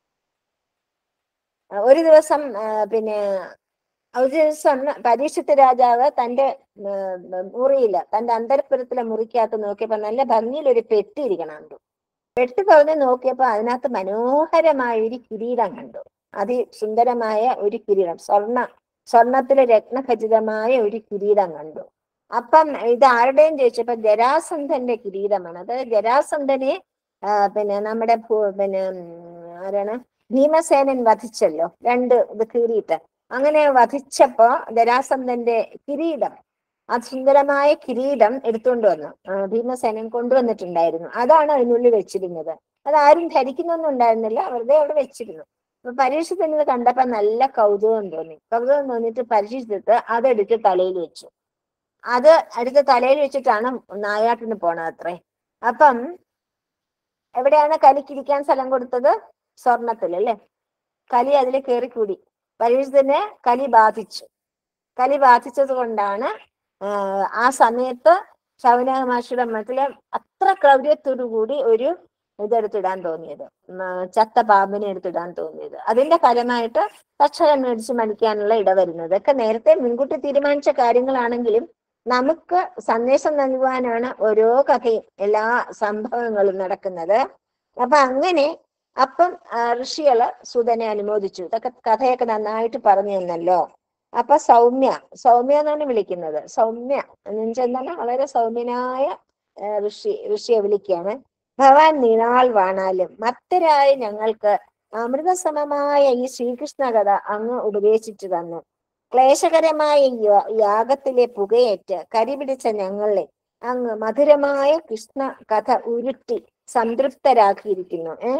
ആ, ഒരു ദിവസം ആ, പിന്നെ ഒരു ദിവസം പരീക്ഷത്ത് രാജാവ് തന്റെ ആ, മുറിയില് തന്റെ അന്തരപ്പുരത്തിലെ മുറിക്കകത്ത് നോക്കിയപ്പോ നല്ല ഭംഗിയിൽ ഒരു പെട്ടി ഇരിക്കണം കണ്ടു പെട്ടി തുറന്ന് നോക്കിയപ്പോ അതിനകത്ത് മനോഹരമായ ഒരു കിരീടം കണ്ടു അതിസുന്ദരമായ ഒരു കിരീടം സ്വർണ്ണ സ്വർണത്തിലെ രത്നഖചിതമായ ഒരു കിരീടം കണ്ടു അപ്പം ഇത് ആരുടെയും ചോദിച്ചപ്പോ ജരാസന്ധന്റെ കിരീടമാണ് അത് ജരാസന്ധനെ ആ, പിന്നെ നമ്മുടെ ഭൂ- പിന്നെ ഉം, ആരാണ് ഭീമസേനൻ വധിച്ചല്ലോ രണ്ട് ഇത് കീറിയിട്ട് അങ്ങനെ വധിച്ചപ്പോ ജരാസന്ധന്റെ കിരീടം ആ സുന്ദരമായ കിരീടം എടുത്തുകൊണ്ട് വന്നു ആ, ഭീമസേനൻ കൊണ്ടുവന്നിട്ടുണ്ടായിരുന്നു അതാണ് അതിനുള്ളിൽ വെച്ചിരുന്നത് അത് ആരും ധരിക്കുന്നൊന്നും ഉണ്ടായിരുന്നില്ല വെറുതെ അവിടെ വെച്ചിരുന്നു അപ്പൊ പരീക്ഷിച്ചത് കണ്ടപ്പോ നല്ല കൗതുകം തോന്നി കൗതുകം തോന്നിയിട്ട് പരീക്ഷിച്ചിട്ട് അതെടുത്ത് തലയിൽ വെച്ചു അത് എടുത്ത് തലയിൽ വെച്ചിട്ടാണ് നായാട്ടിന് പോണത് അത്രേ അപ്പം എവിടെയാണ് കലിക്കിരിക്കാൻ സ്ഥലം കൊടുത്തത് സ്വർണത്തിൽ അല്ലേ കലി അതിൽ കയറിക്കൂടി പരീക്ഷത്തിന് കലി ബാധിച്ചു കലി ബാധിച്ചത് കൊണ്ടാണ് ആഹ് ആ സമയത്ത് ശൗനക മഹർഷിയുടെ മനസ്സില് അത്ര ക്രൗര്യത്തോടു കൂടി ഒരു ഇതെടുത്തിടാൻ തോന്നിയത് ഉം, ആ, ചത്ത പാമ്പിനെ എടുത്തിടാൻ തോന്നിയത് അതിന്റെ ഫലമായിട്ട് തക്ഷകൻ മേടിച്ച് മരിക്കാനുള്ള ഇട വരുന്നത് ഇതൊക്കെ നേരത്തെ മുൻകൂട്ടി തീരുമാനിച്ച കാര്യങ്ങളാണെങ്കിലും നമുക്ക് സന്ദേശം നൽകുവാനാണ് ഓരോ കഥയും എല്ലാ സംഭവങ്ങളും നടക്കുന്നത് അപ്പൊ അങ്ങനെ അപ്പം ആ, ഋഷികള് സുതനെ അനുമോദിച്ചു ഇതൊക്കെ കഥയൊക്കെ നന്നായിട്ട് പറഞ്ഞു തന്നല്ലോ അപ്പൊ സൗമ്യ സൗമ്യ എന്നാണ് വിളിക്കുന്നത് സൗമ്യ എന്ന് വെച്ചാൽ എന്താണ് വളരെ സൗമ്യനായ ആ, ഋഷി ഋഷിയെ വിളിക്കുകയാണ് ഭവാൻ നീണാൾ വാണാലും മത്തരായ ഞങ്ങൾക്ക് അമൃതസമമായ ഈ ശ്രീകൃഷ്ണ കഥ അങ്ങ് ഉപദേശിച്ചു തന്നു ക്ലേശകരമായ ഈ യാ- യാഗത്തിലെ പുകയേറ്റ് കരിപിടിച്ച ഞങ്ങളെ അങ്ങ് മധുരമായ കൃഷ്ണ കഥ ഉരുട്ടി സംതൃപ്തരാക്കിയിരിക്കുന്നു ഏ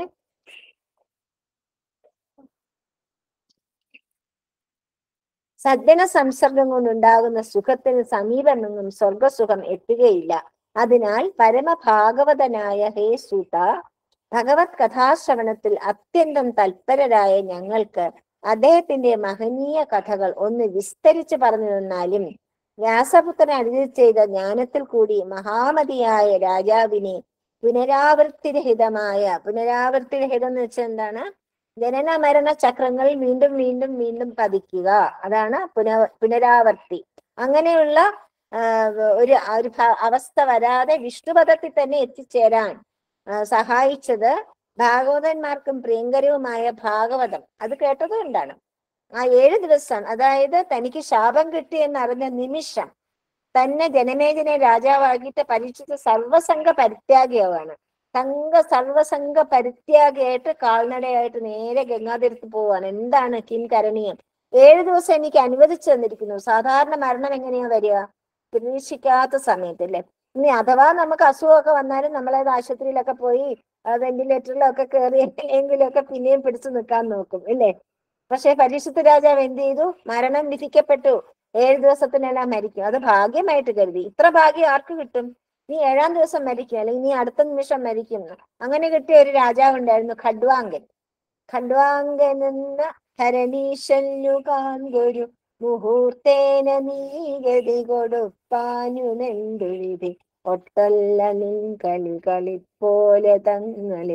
സജ്ജന സംസർഗം കൊണ്ടുണ്ടാകുന്ന സുഖത്തിന് സമീപമെങ്ങും സ്വർഗസുഖം എത്തുകയില്ല അതിനാൽ പരമഭാഗവതനായ ഹേ സൂത ഭഗവത് കഥാശ്രവണത്തിൽ അത്യന്തം തൽപരരായ ഞങ്ങൾക്ക് അദ്ദേഹത്തിന്റെ മഹനീയ കഥകൾ ഒന്ന് വിസ്തരിച്ച് പറഞ്ഞു തന്നാലും വ്യാസപുത്രൻ അരുളി ചെയ്ത ജ്ഞാനത്തിൽ കൂടി മഹാമതിയായ രാജാവിനെ പുനരാവൃത്തിരഹിതമായ പുനരാവൃത്തിരഹിതം എന്ന് വെച്ചാൽ എന്താണ് ജനന മരണ ചക്രങ്ങൾ വീണ്ടും വീണ്ടും വീണ്ടും പതിക്കുക അതാണ് പുന പുനരാവർത്തി അങ്ങനെയുള്ള ആ, ഒരു ഒരു ഭ- അവസ്ഥ വരാതെ വിഷ്ണുപദത്തിൽ തന്നെ എത്തിച്ചേരാൻ ആ, സഹായിച്ചത് ഭാഗവതന്മാർക്കും പ്രിയങ്കരവുമായ ഭാഗവതം അത് കേട്ടത് കൊണ്ടാണ് ആ ഏഴ് ദിവസം അതായത് തനിക്ക് ശാപം കിട്ടി എന്നറിഞ്ഞ നിമിഷം തന്നെ ജനമേജനെ രാജാവാക്കിയിട്ട് പരീക്ഷിച്ച സർവസംഘ പരിത്യാഗിയാവാണ് സംഘ സർവസംഘ പരിത്യാഗിയായിട്ട് കാൽനടയായിട്ട് നേരെ ഗംഗാതീരത്ത് പോവാണ് എന്താണ് കിം കരണീയം ഏഴ് ദിവസം എനിക്ക് അനുവദിച്ചു തന്നിരിക്കുന്നു സാധാരണ മരണം എങ്ങനെയാ വരിക പ്രതീക്ഷിക്കാത്ത സമയത്ത് അല്ലേ ഇനി അഥവാ നമുക്ക് അസുഖമൊക്കെ വന്നാലും നമ്മളത് ആശുപത്രിയിലൊക്കെ പോയി വെന്റിലേറ്ററിലൊക്കെ കയറി എങ്ങനെയെങ്കിലുമൊക്കെ പിന്നെയും പിടിച്ചു നിൽക്കാൻ നോക്കും ഇല്ലേ പക്ഷെ പരീക്ഷത്ത് രാജാവ് എന്ത് ചെയ്തു മരണം വിധിക്കപ്പെട്ടു ഏഴ് ദിവസത്തിനെല്ലാം മരിക്കും അത് ഭാഗ്യമായിട്ട് കരുതി ഇത്ര ഭാഗ്യം ആർക്ക് കിട്ടും നീ ഏഴാം ദിവസം മരിക്കും അല്ലെങ്കിൽ നീ അടുത്ത നിമിഷം മരിക്കുന്നു അങ്ങനെ കിട്ടിയ ഒരു രാജാവ് ഉണ്ടായിരുന്നു ഖഡ്വാങ്കൻ ഖഡ്വാങ്കനെന്ന ധരണീശല്ലു കാന്തൊരു മുഹൂർത്തേന നീ ഗതി കൊടുപ്പാനു നെണ്ടുവിധി ഒട്ടല്ല നിൻ കളി കളിപ്പോലെ തങ്ങളിൽ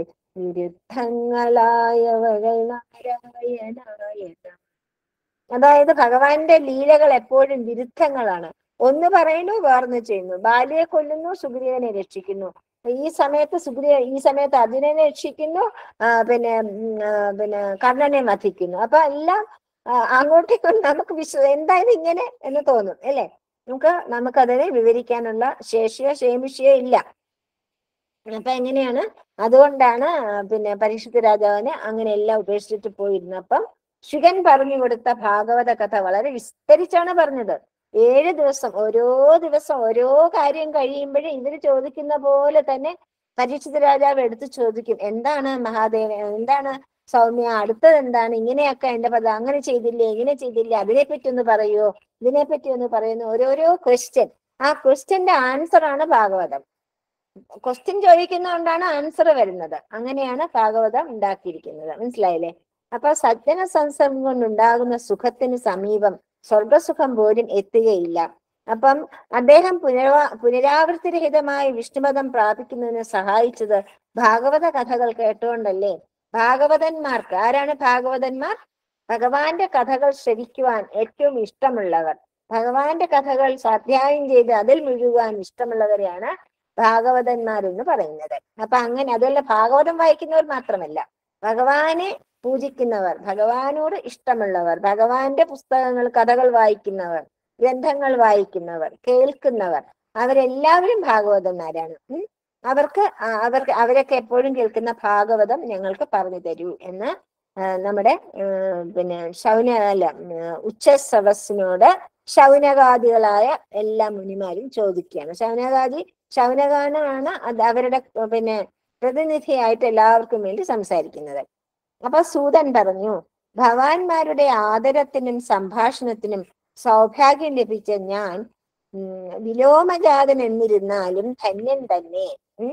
വിരുദ്ധങ്ങളായവകൾ നാരായണായണ അതായത് ഭഗവാന്റെ ലീലകൾ എപ്പോഴും വിരുദ്ധങ്ങളാണ് ഒന്ന് പറയുന്നു വേർന്ന് ചെയ്യുന്നു ബാലിയെ കൊല്ലുന്നു സുഗ്രീവനെ രക്ഷിക്കുന്നു ഈ സമയത്ത് സുഗ്രീവ ഈ സമയത്ത് അർജുനനെ രക്ഷിക്കുന്നു ആ, പിന്നെ ഉം, ആ, പിന്നെ കർണനെ മഥിക്കുന്നു അപ്പൊ എല്ലാം ആ, അങ്ങോട്ടും ഇങ്ങോട്ടും നമുക്ക് വിശ്വ എന്തായാലും ഇങ്ങനെ എന്ന് തോന്നും അല്ലേ നമുക്ക് നമുക്കതിനെ വിവരിക്കാനുള്ള ശേഷിയോ ക്ഷേമിഷയോ ഇല്ല അപ്പൊ എങ്ങനെയാണ് അതുകൊണ്ടാണ് ആ, പിന്നെ പരീക്ഷിത് രാജാവിനെ അങ്ങനെ എല്ലാം ഉപേക്ഷിച്ചിട്ട് പോയിരുന്നത് അപ്പം ശുഗൻ പറഞ്ഞു കൊടുത്ത ഭാഗവത കഥ വളരെ വിസ്തരിച്ചാണ് പറഞ്ഞത് ഏഴ് ദിവസം ഓരോ ദിവസം ഓരോ കാര്യം കഴിയുമ്പോഴും ഇവര് ചോദിക്കുന്ന പോലെ തന്നെ പരീക്ഷിത് രാജാവ് എടുത്ത് ചോദിക്കും എന്താണ് മഹാദേവ എന്താണ് സൗമ്യ അടുത്തത് എന്താണ് ഇങ്ങനെയൊക്കെ എന്റെ പദം അങ്ങനെ ചെയ്തില്ലേ ഇങ്ങനെ ചെയ്തില്ലേ അതിനെപ്പറ്റി ഒന്ന് പറയോ ഇതിനെപ്പറ്റി ഒന്ന് പറയുന്നു ഓരോരോ ക്വസ്റ്റ്യൻ ആ ക്വസ്റ്റ്യന്റെ ആൻസർ ആണ് ഭാഗവതം ക്വസ്റ്റ്യൻ ചോദിക്കുന്നതുകൊണ്ടാണ് ആൻസർ വരുന്നത് അങ്ങനെയാണ് ഭാഗവതം ഉണ്ടാക്കിയിരിക്കുന്നത് മനസ്സിലായില്ലേ അപ്പൊ സജ്ജന സംസർഗം കൊണ്ടുണ്ടാകുന്ന സുഖത്തിന് സമീപം സ്വർഗസുഖം പോലും എത്തുകയില്ല അപ്പം അദ്ദേഹം പുനരാ പുനരാവൃത്തിരഹിതമായ വിഷ്ണുപദം പ്രാപിക്കുന്നതിന് സഹായിച്ചത് ഭാഗവത കഥകൾ കേട്ടുകൊണ്ടല്ലേ ഭാഗവതന്മാർക്ക് ആരാണ് ഭാഗവതന്മാർ ഭഗവാന്റെ കഥകൾ ശ്രവിക്കുവാൻ ഏറ്റവും ഇഷ്ടമുള്ളവർ ഭഗവാന്റെ കഥകൾ സ്വാധ്യായം ചെയ്ത് അതിൽ മുഴുകുവാൻ ഇഷ്ടമുള്ളവരെയാണ് ഭാഗവതന്മാർ എന്ന് പറയുന്നത് അപ്പൊ അങ്ങനെ അതല്ല ഭാഗവതം വായിക്കുന്നവർ മാത്രമല്ല ഭഗവാനെ പൂജിക്കുന്നവർ ഭഗവാനോട് ഇഷ്ടമുള്ളവർ ഭഗവാന്റെ പുസ്തകങ്ങൾ കഥകൾ വായിക്കുന്നവർ ഗ്രന്ഥങ്ങൾ വായിക്കുന്നവർ കേൾക്കുന്നവർ അവരെല്ലാവരും ഭാഗവതന്മാരാണ് ഉം. അവർക്ക് ആ, അവർക്ക് അവരൊക്കെ എപ്പോഴും കേൾക്കുന്ന ഭാഗവതം ഞങ്ങൾക്ക് പറഞ്ഞു തരൂ എന്ന് ആ, നമ്മുടെ ഉം, പിന്നെ ശൗന അല്ല ഉം, ഉച്ച സദസ്സിനോട് ശൗനകാദികളായ എല്ലാ മുനിമാരും ചോദിക്കുകയാണ് ശൗനകാദി ശൗനകാനാണ് അത് അവരുടെ ഉം, പിന്നെ പ്രതിനിധിയായിട്ട് എല്ലാവർക്കും വേണ്ടി സംസാരിക്കുന്നത് അപ്പൊ സൂതൻ പറഞ്ഞു ഭവാന്മാരുടെ ആദരത്തിനും സംഭാഷണത്തിനും സൗഭാഗ്യം ലഭിച്ച ഞാൻ ഉം, വിലോമജാതൻ എന്നിരുന്നാലും ധന്യൻ തന്നെ ഉം.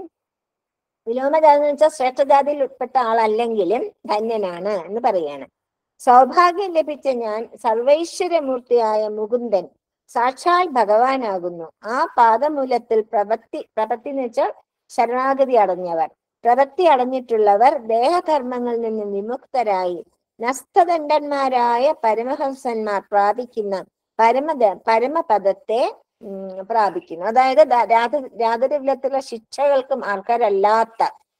വിലോമജാതൻ എന്ന് വെച്ചാൽ ശ്രേഷ്ഠജാതിയിൽ ഉൾപ്പെട്ട ആളല്ലെങ്കിലും ധന്യനാണ് എന്ന് പറയാണ് സൗഭാഗ്യം ലഭിച്ച ഞാൻ സർവൈശ്വരമൂർത്തിയായ മുകുന്ദൻ സാക്ഷാൽ ഭഗവാനാകുന്നു ആ പാദമൂലത്തിൽ പ്രപത്തി പ്രപത്തി എന്ന് വെച്ചാൽ ശരണാഗതി അടഞ്ഞവർ പ്രവൃത്തി അടഞ്ഞിട്ടുള്ളവർ ദേഹധർമ്മങ്ങളിൽ നിന്ന് വിമുക്തരായി നസ്തദണ്ഡന്മാരായ പരമഹംസന്മാർ പ്രാപിക്കുന്ന പരമദ പരമപദത്തെ ഉം, പ്രാപിക്കുന്നു അതായത് ദ- രാധ രാധരവിലത്തിലുള്ള ശിക്ഷകൾക്കും ആൾക്കാരല്ലാത്ത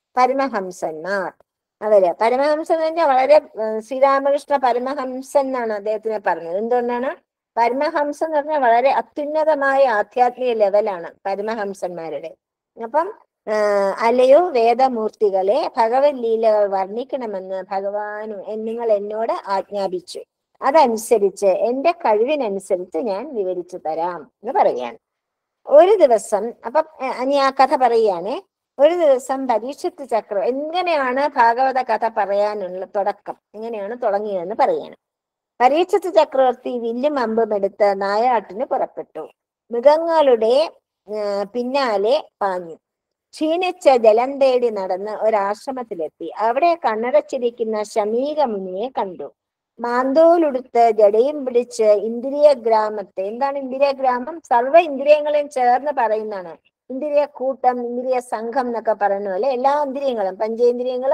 പരമഹംസന്മാർ അവര് പരമഹംസൻ എന്ന് പറഞ്ഞാൽ വളരെ ഏർ, ശ്രീരാമകൃഷ്ണ പരമഹംസൻ എന്നാണ് അദ്ദേഹത്തിനെ പറഞ്ഞത് എന്തുകൊണ്ടാണ് പരമഹംസം എന്ന് പറഞ്ഞാൽ വളരെ അത്യുന്നതമായ ആധ്യാത്മിക ലെവലാണ് പരമഹംസന്മാരുടെ അപ്പം ആഹ് അലയോ വേദമൂർത്തികളെ ഭഗവത് ലീലകൾ വർണ്ണിക്കണമെന്ന് ഭഗവാനും നിങ്ങൾ എന്നോട് ആജ്ഞാപിച്ചു അതനുസരിച്ച് എന്റെ കഴിവിനനുസരിച്ച് ഞാൻ വിവരിച്ചു തരാം എന്ന് പറയുകയാണ് ഒരു ദിവസം അപ്പം ഏഹ്, ഇനി ആ കഥ പറയുകയാണേ ഒരു ദിവസം പരീക്ഷത്ത് ചക്ര എങ്ങനെയാണ് ഭാഗവത കഥ പറയാനുള്ള തുടക്കം എങ്ങനെയാണ് തുടങ്ങിയതെന്ന് പറയാണ് പരീക്ഷത്ത് ചക്രവർത്തി വില്ലും അമ്പും എടുത്ത് നായാട്ടിന് പുറപ്പെട്ടു മൃഗങ്ങളുടെ ഏഹ്, പിന്നാലെ പാഞ്ഞു ക്ഷീണിച്ച ജലം തേടി നടന്ന് ഒരാശ്രമത്തിലെത്തി അവിടെ കണ്ണടച്ചിരിക്കുന്ന ശമീക മുനിയെ കണ്ടു മാന്തോലുടുത്ത് ജടയും പിടിച്ച് ഇന്ദ്രിയ ഗ്രാമത്തെ എന്താണ് ഇന്ദ്രിയ ഗ്രാമം സർവ്വ ഇന്ദ്രിയങ്ങളെയും ചേർന്ന് പറയുന്നതാണ് ഇന്ദ്രിയ കൂട്ടം ഇന്ദ്രിയ സംഘം എന്നൊക്കെ പറയുന്ന പോലെ എല്ലാ ഇന്ദ്രിയങ്ങളും പഞ്ചേന്ദ്രിയങ്ങള്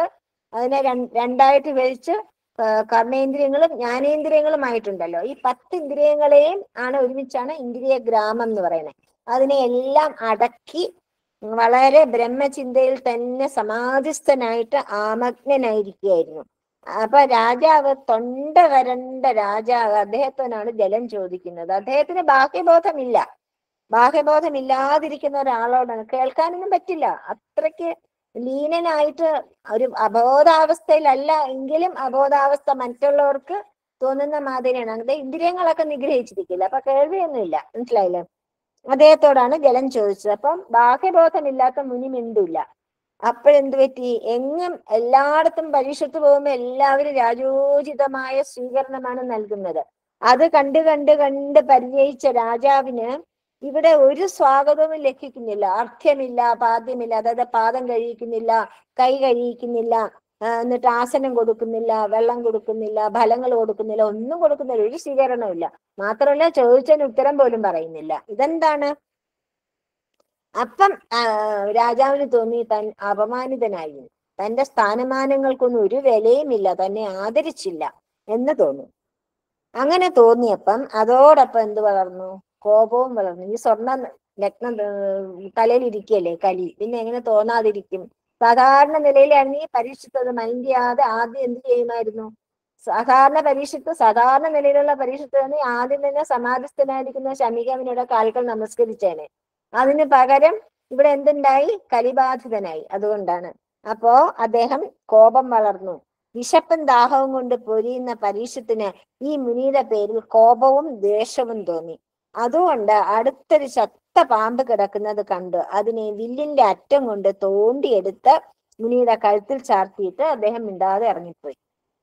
അതിനെ രൺ- രണ്ടായിട്ട് വിഭജിച്ച് ആ, കർമ്മേന്ദ്രിയങ്ങളും ജ്ഞാനേന്ദ്രിയങ്ങളുമായിട്ടുണ്ടല്ലോ ഈ പത്ത് ഇന്ദ്രിയങ്ങളെയും ആണ് ഒരുമിച്ചാണ് ഇന്ദ്രിയ ഗ്രാമം എന്ന് പറയുന്നത് അതിനെ എല്ലാം അടക്കി വളരെ ബ്രഹ്മചിന്തയിൽ തന്നെ സമാധിസ്ഥനായിട്ട് ആമഗ്നനായിരിക്കുകയായിരുന്നു അപ്പൊ രാജാവ് തൊണ്ട വരണ്ട രാജാവ് അദ്ദേഹത്തിനാണ് ജലം ചോദിക്കുന്നത് അദ്ദേഹത്തിന് ബാഹ്യബോധമില്ല ബാഹ്യബോധമില്ലാതിരിക്കുന്ന ഒരാളോടാണ് കേൾക്കാനൊന്നും പറ്റില്ല അത്രയ്ക്ക് ലീനനായിട്ട് ഒരു അബോധാവസ്ഥയിലല്ല എങ്കിലും അബോധാവസ്ഥ മറ്റുള്ളവർക്ക് തോന്നുന്ന മാതിരിയാണ് അങ്ങനത്തെ ഇന്ദ്രിയങ്ങളൊക്കെ നിഗ്രഹിച്ചിരിക്കില്ല അപ്പൊ കേൾവിയൊന്നുമില്ല മനസ്സിലായില്ലേ അദ്ദേഹത്തോടാണ് ജലം ചോദിച്ചത് അപ്പം ബാഹ്യബോധമില്ലാത്ത മുനി മിണ്ടില്ല അപ്പോഴെന്ത് പറ്റി എങ്ങും എല്ലായിടത്തും പരീക്ഷത്ത് പോകുമ്പോൾ എല്ലാവരും രാജോചിതമായ സ്വീകരണമാണ് നൽകുന്നത് അത് കണ്ട് കണ്ട് കണ്ട് പരിചയിച്ച രാജാവിന് ഇവിടെ ഒരു സ്വാഗതവും ലഭിക്കുന്നില്ല അർത്ഥ്യമില്ല പാദ്യമില്ല അതായത് പാദം കഴിയിക്കുന്നില്ല കൈ കഴിയിക്കുന്നില്ല ആ, എന്നിട്ട് ആസനം കൊടുക്കുന്നില്ല വെള്ളം കൊടുക്കുന്നില്ല ഫലങ്ങൾ കൊടുക്കുന്നില്ല ഒന്നും കൊടുക്കുന്നില്ല ഒരു സ്വീകരണവും ഇല്ല മാത്രമല്ല ചോദിച്ചതിന് ഉത്തരം പോലും പറയുന്നില്ല ഇതെന്താണ് അപ്പം ആ, രാജാവിന് തോന്നി താൻ അപമാനിതനായി തന്റെ സ്ഥാനമാനങ്ങൾക്കൊന്നും ഒരു വിലയുമില്ല തന്നെ ആദരിച്ചില്ല എന്ന് തോന്നി അങ്ങനെ തോന്നിയപ്പം അതോടൊപ്പം എന്ത് വളർന്നു കോപവും വളർന്നു ഈ സ്വർണ്ണ ലഗ്നം തലയിൽ ഇരിക്കല്ലേ കലി പിന്നെ എങ്ങനെ തോന്നാതിരിക്കും സാധാരണ നിലയിലാണെങ്കിൽ പരീക്ഷിച്ചത് മൈൻഡ് ചെയ്യാതെ ആദ്യം എന്ത് ചെയ്യുമായിരുന്നു സാധാരണ പരീക്ഷത്ത് സാധാരണ നിലയിലുള്ള പരീക്ഷത്ത് തന്നെ ആദ്യം തന്നെ സമാധിസ്ഥനായിരിക്കുന്ന ശമികവിനോട് കാൽകൾ നമസ്കരിച്ചേനെ അതിന് പകരം ഇവിടെ എന്തുണ്ടായി കലിബാധിതനായി അതുകൊണ്ടാണ് അപ്പോ അദ്ദേഹം കോപം വളർന്നു വിശപ്പും ദാഹവും കൊണ്ട് പൊരിയുന്ന പരീക്ഷത്തിന് ഈ മുനിയുടെ പേരിൽ കോപവും ദ്വേഷവും തോന്നി അതുകൊണ്ട് അടുത്തൊരു ശക്ത പാമ്പ് കിടക്കുന്നത് കണ്ടു അതിനെ വില്ലിന്റെ അറ്റം കൊണ്ട് തോണ്ടിയെടുത്ത് മുനിയുടെ കഴുത്തിൽ ചാർത്തിയിട്ട് അദ്ദേഹം മിണ്ടാതെ ഇറങ്ങിപ്പോയി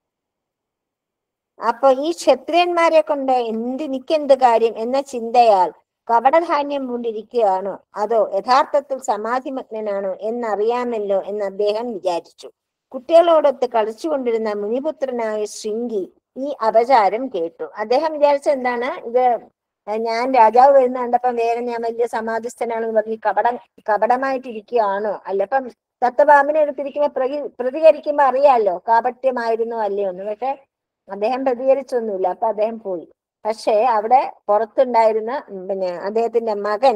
അപ്പൊ ഈ ക്ഷത്രിയന്മാരെ കൊണ്ട് എന്ത് എനിക്കെന്ത് കാര്യം എന്ന ചിന്തയാൽ കപടധാന്യം പൂണ്ടിരിക്കുകയാണോ അതോ യഥാർത്ഥത്തിൽ സമാധിമഗ്നനാണോ എന്നറിയാമല്ലോ എന്ന് അദ്ദേഹം വിചാരിച്ചു കുട്ടികളോടൊത്ത് കളിച്ചുകൊണ്ടിരുന്ന മുനിപുത്രനായ ശൃംഗി ഈ അപചാരം കേട്ടു അദ്ദേഹം വിചാരിച്ച എന്താണ് ഇത് ഞാൻ രാജാവ് വരുന്ന കണ്ടപ്പം വേഗം ഞാൻ വലിയ സമാധിസ്ഥനാണെന്ന് പറഞ്ഞ് കപടം കപടമായിട്ടിരിക്കുകയാണോ അല്ല ഇപ്പം തത്തപാമ്പിനെ എടുത്തിരിക്കുമ്പോ പ്രതി പ്രതികരിക്കുമ്പോ അറിയാലോ കാപട്യമായിരുന്നോ അല്ലയോ എന്ന് പക്ഷെ അദ്ദേഹം പ്രതികരിച്ചൊന്നുമില്ല അപ്പൊ അദ്ദേഹം പോയി പക്ഷേ അവിടെ പുറത്തുണ്ടായിരുന്ന ഉം, പിന്നെ അദ്ദേഹത്തിന്റെ മകൻ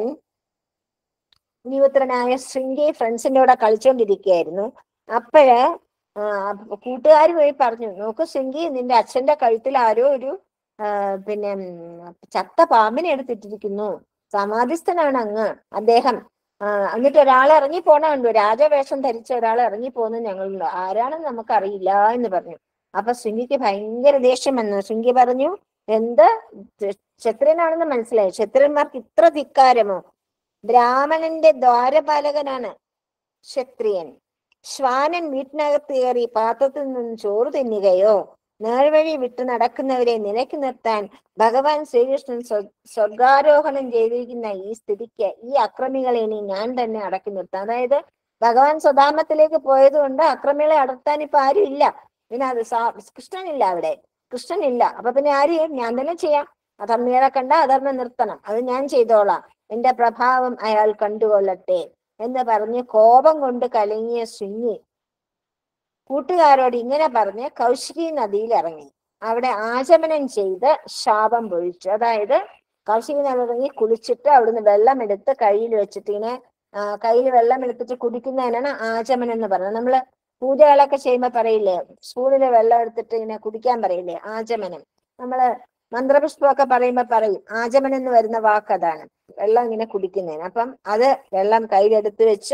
മുനിപുത്രനായ ശൃംഗി ഫ്രണ്ട്സിന്റെ കൂടെ കളിച്ചോണ്ടിരിക്കുകയായിരുന്നു അപ്പോഴ് കൂട്ടുകാർ പോയി പറഞ്ഞു നോക്കൂ ശൃംഗി നിന്റെ അച്ഛന്റെ കഴുത്തിൽ ആരോ ഒരു ആ, പിന്നെ ഉം, ചത്ത പാമ്പിനെ എടുത്തിട്ടിരിക്കുന്നു സമാധിസ്ഥനാണ് അങ്ങ് അദ്ദേഹം ആ, എന്നിട്ട് ഒരാൾ ഇറങ്ങി പോണ കണ്ടു രാജവേഷം ധരിച്ച ഒരാൾ ഇറങ്ങി പോകുന്നത് ഞങ്ങളുണ്ട് ആരാണെന്ന് നമുക്കറിയില്ല എന്ന് പറഞ്ഞു അപ്പൊ ശൃംഗിക്ക് ഭയങ്കര ദേഷ്യം വന്നു ശൃംഗി പറഞ്ഞു എന്ത് ക്ഷ- ക്ഷത്രിയനാണെന്ന് മനസ്സിലായി ക്ഷത്രിയന്മാർക്ക് ഇത്ര ധിക്കാരമോ ബ്രാഹ്മണന്റെ ദ്വാരപാലകനാണ് ക്ഷത്രിയൻ ശ്വാനൻ വീട്ടിനകത്ത് കയറി പാത്രത്തിൽ നിന്ന് ചോറ് തിന്നുകയോ നേർവഴി വിട്ടു നടക്കുന്നവരെ നിലയ്ക്ക് നിർത്താൻ ഭഗവാൻ ശ്രീകൃഷ്ണൻ സ്വ- സ്വർഗാരോഹണം ചെയ്തിരിക്കുന്ന ഈ സ്ഥിതിക്ക് ഈ അക്രമികളെ ഇനി ഞാൻ തന്നെ അടക്കി നിർത്താം അതായത് ഭഗവാൻ സ്വധാമത്തിലേക്ക് പോയത് കൊണ്ട് അക്രമികളെ അടർത്താൻ ഇപ്പൊ ആരും ഇല്ല പിന്നെ അത് സാ- കൃഷ്ണനില്ല അവിടെ കൃഷ്ണനില്ല അപ്പൊ പിന്നെ ആര് ചെയ്യും? ഞാൻ തന്നെ ചെയ്യാം അധർമ്മികളെ കണ്ട അധർമ്മം നിർത്തണം അത് ഞാൻ ചെയ്തോളാം എന്റെ പ്രഭാവം അയാൾ കണ്ടുകൊള്ളട്ടെ എന്ന് പറഞ്ഞ് കോപം കൊണ്ട് കലങ്ങിയ ശൃംഗി കൂട്ടുകാരോട് ഇങ്ങനെ പറഞ്ഞ് കൗശികി നദിയിൽ ഇറങ്ങി അവിടെ ആചമനം ചെയ്ത് ശാപം പൊഴിച്ചു അതായത് കൗശികി നദി ഇറങ്ങി കുളിച്ചിട്ട് അവിടുന്ന് വെള്ളം എടുത്ത് കയ്യിൽ വെച്ചിട്ട് ഇങ്ങനെ കയ്യിൽ വെള്ളം എടുത്തിട്ട് കുടിക്കുന്നതിനാണ് ആചമനം എന്ന് പറയുന്നത് നമ്മള് പൂജകളൊക്കെ ചെയ്യുമ്പോ പറയില്ലേ സ്പൂണില് വെള്ളം എടുത്തിട്ട് ഇങ്ങനെ കുടിക്കാൻ പറയില്ലേ ആചമനം നമ്മള് മന്ത്രപുഷ്പമൊക്കെ പറയുമ്പോ പറയും ആചമനം എന്ന് വരുന്ന വാക്ക് അതാണ് വെള്ളം ഇങ്ങനെ കുടിക്കുന്നതിന് അപ്പം അത് വെള്ളം കയ്യിലെടുത്ത് വെച്ച്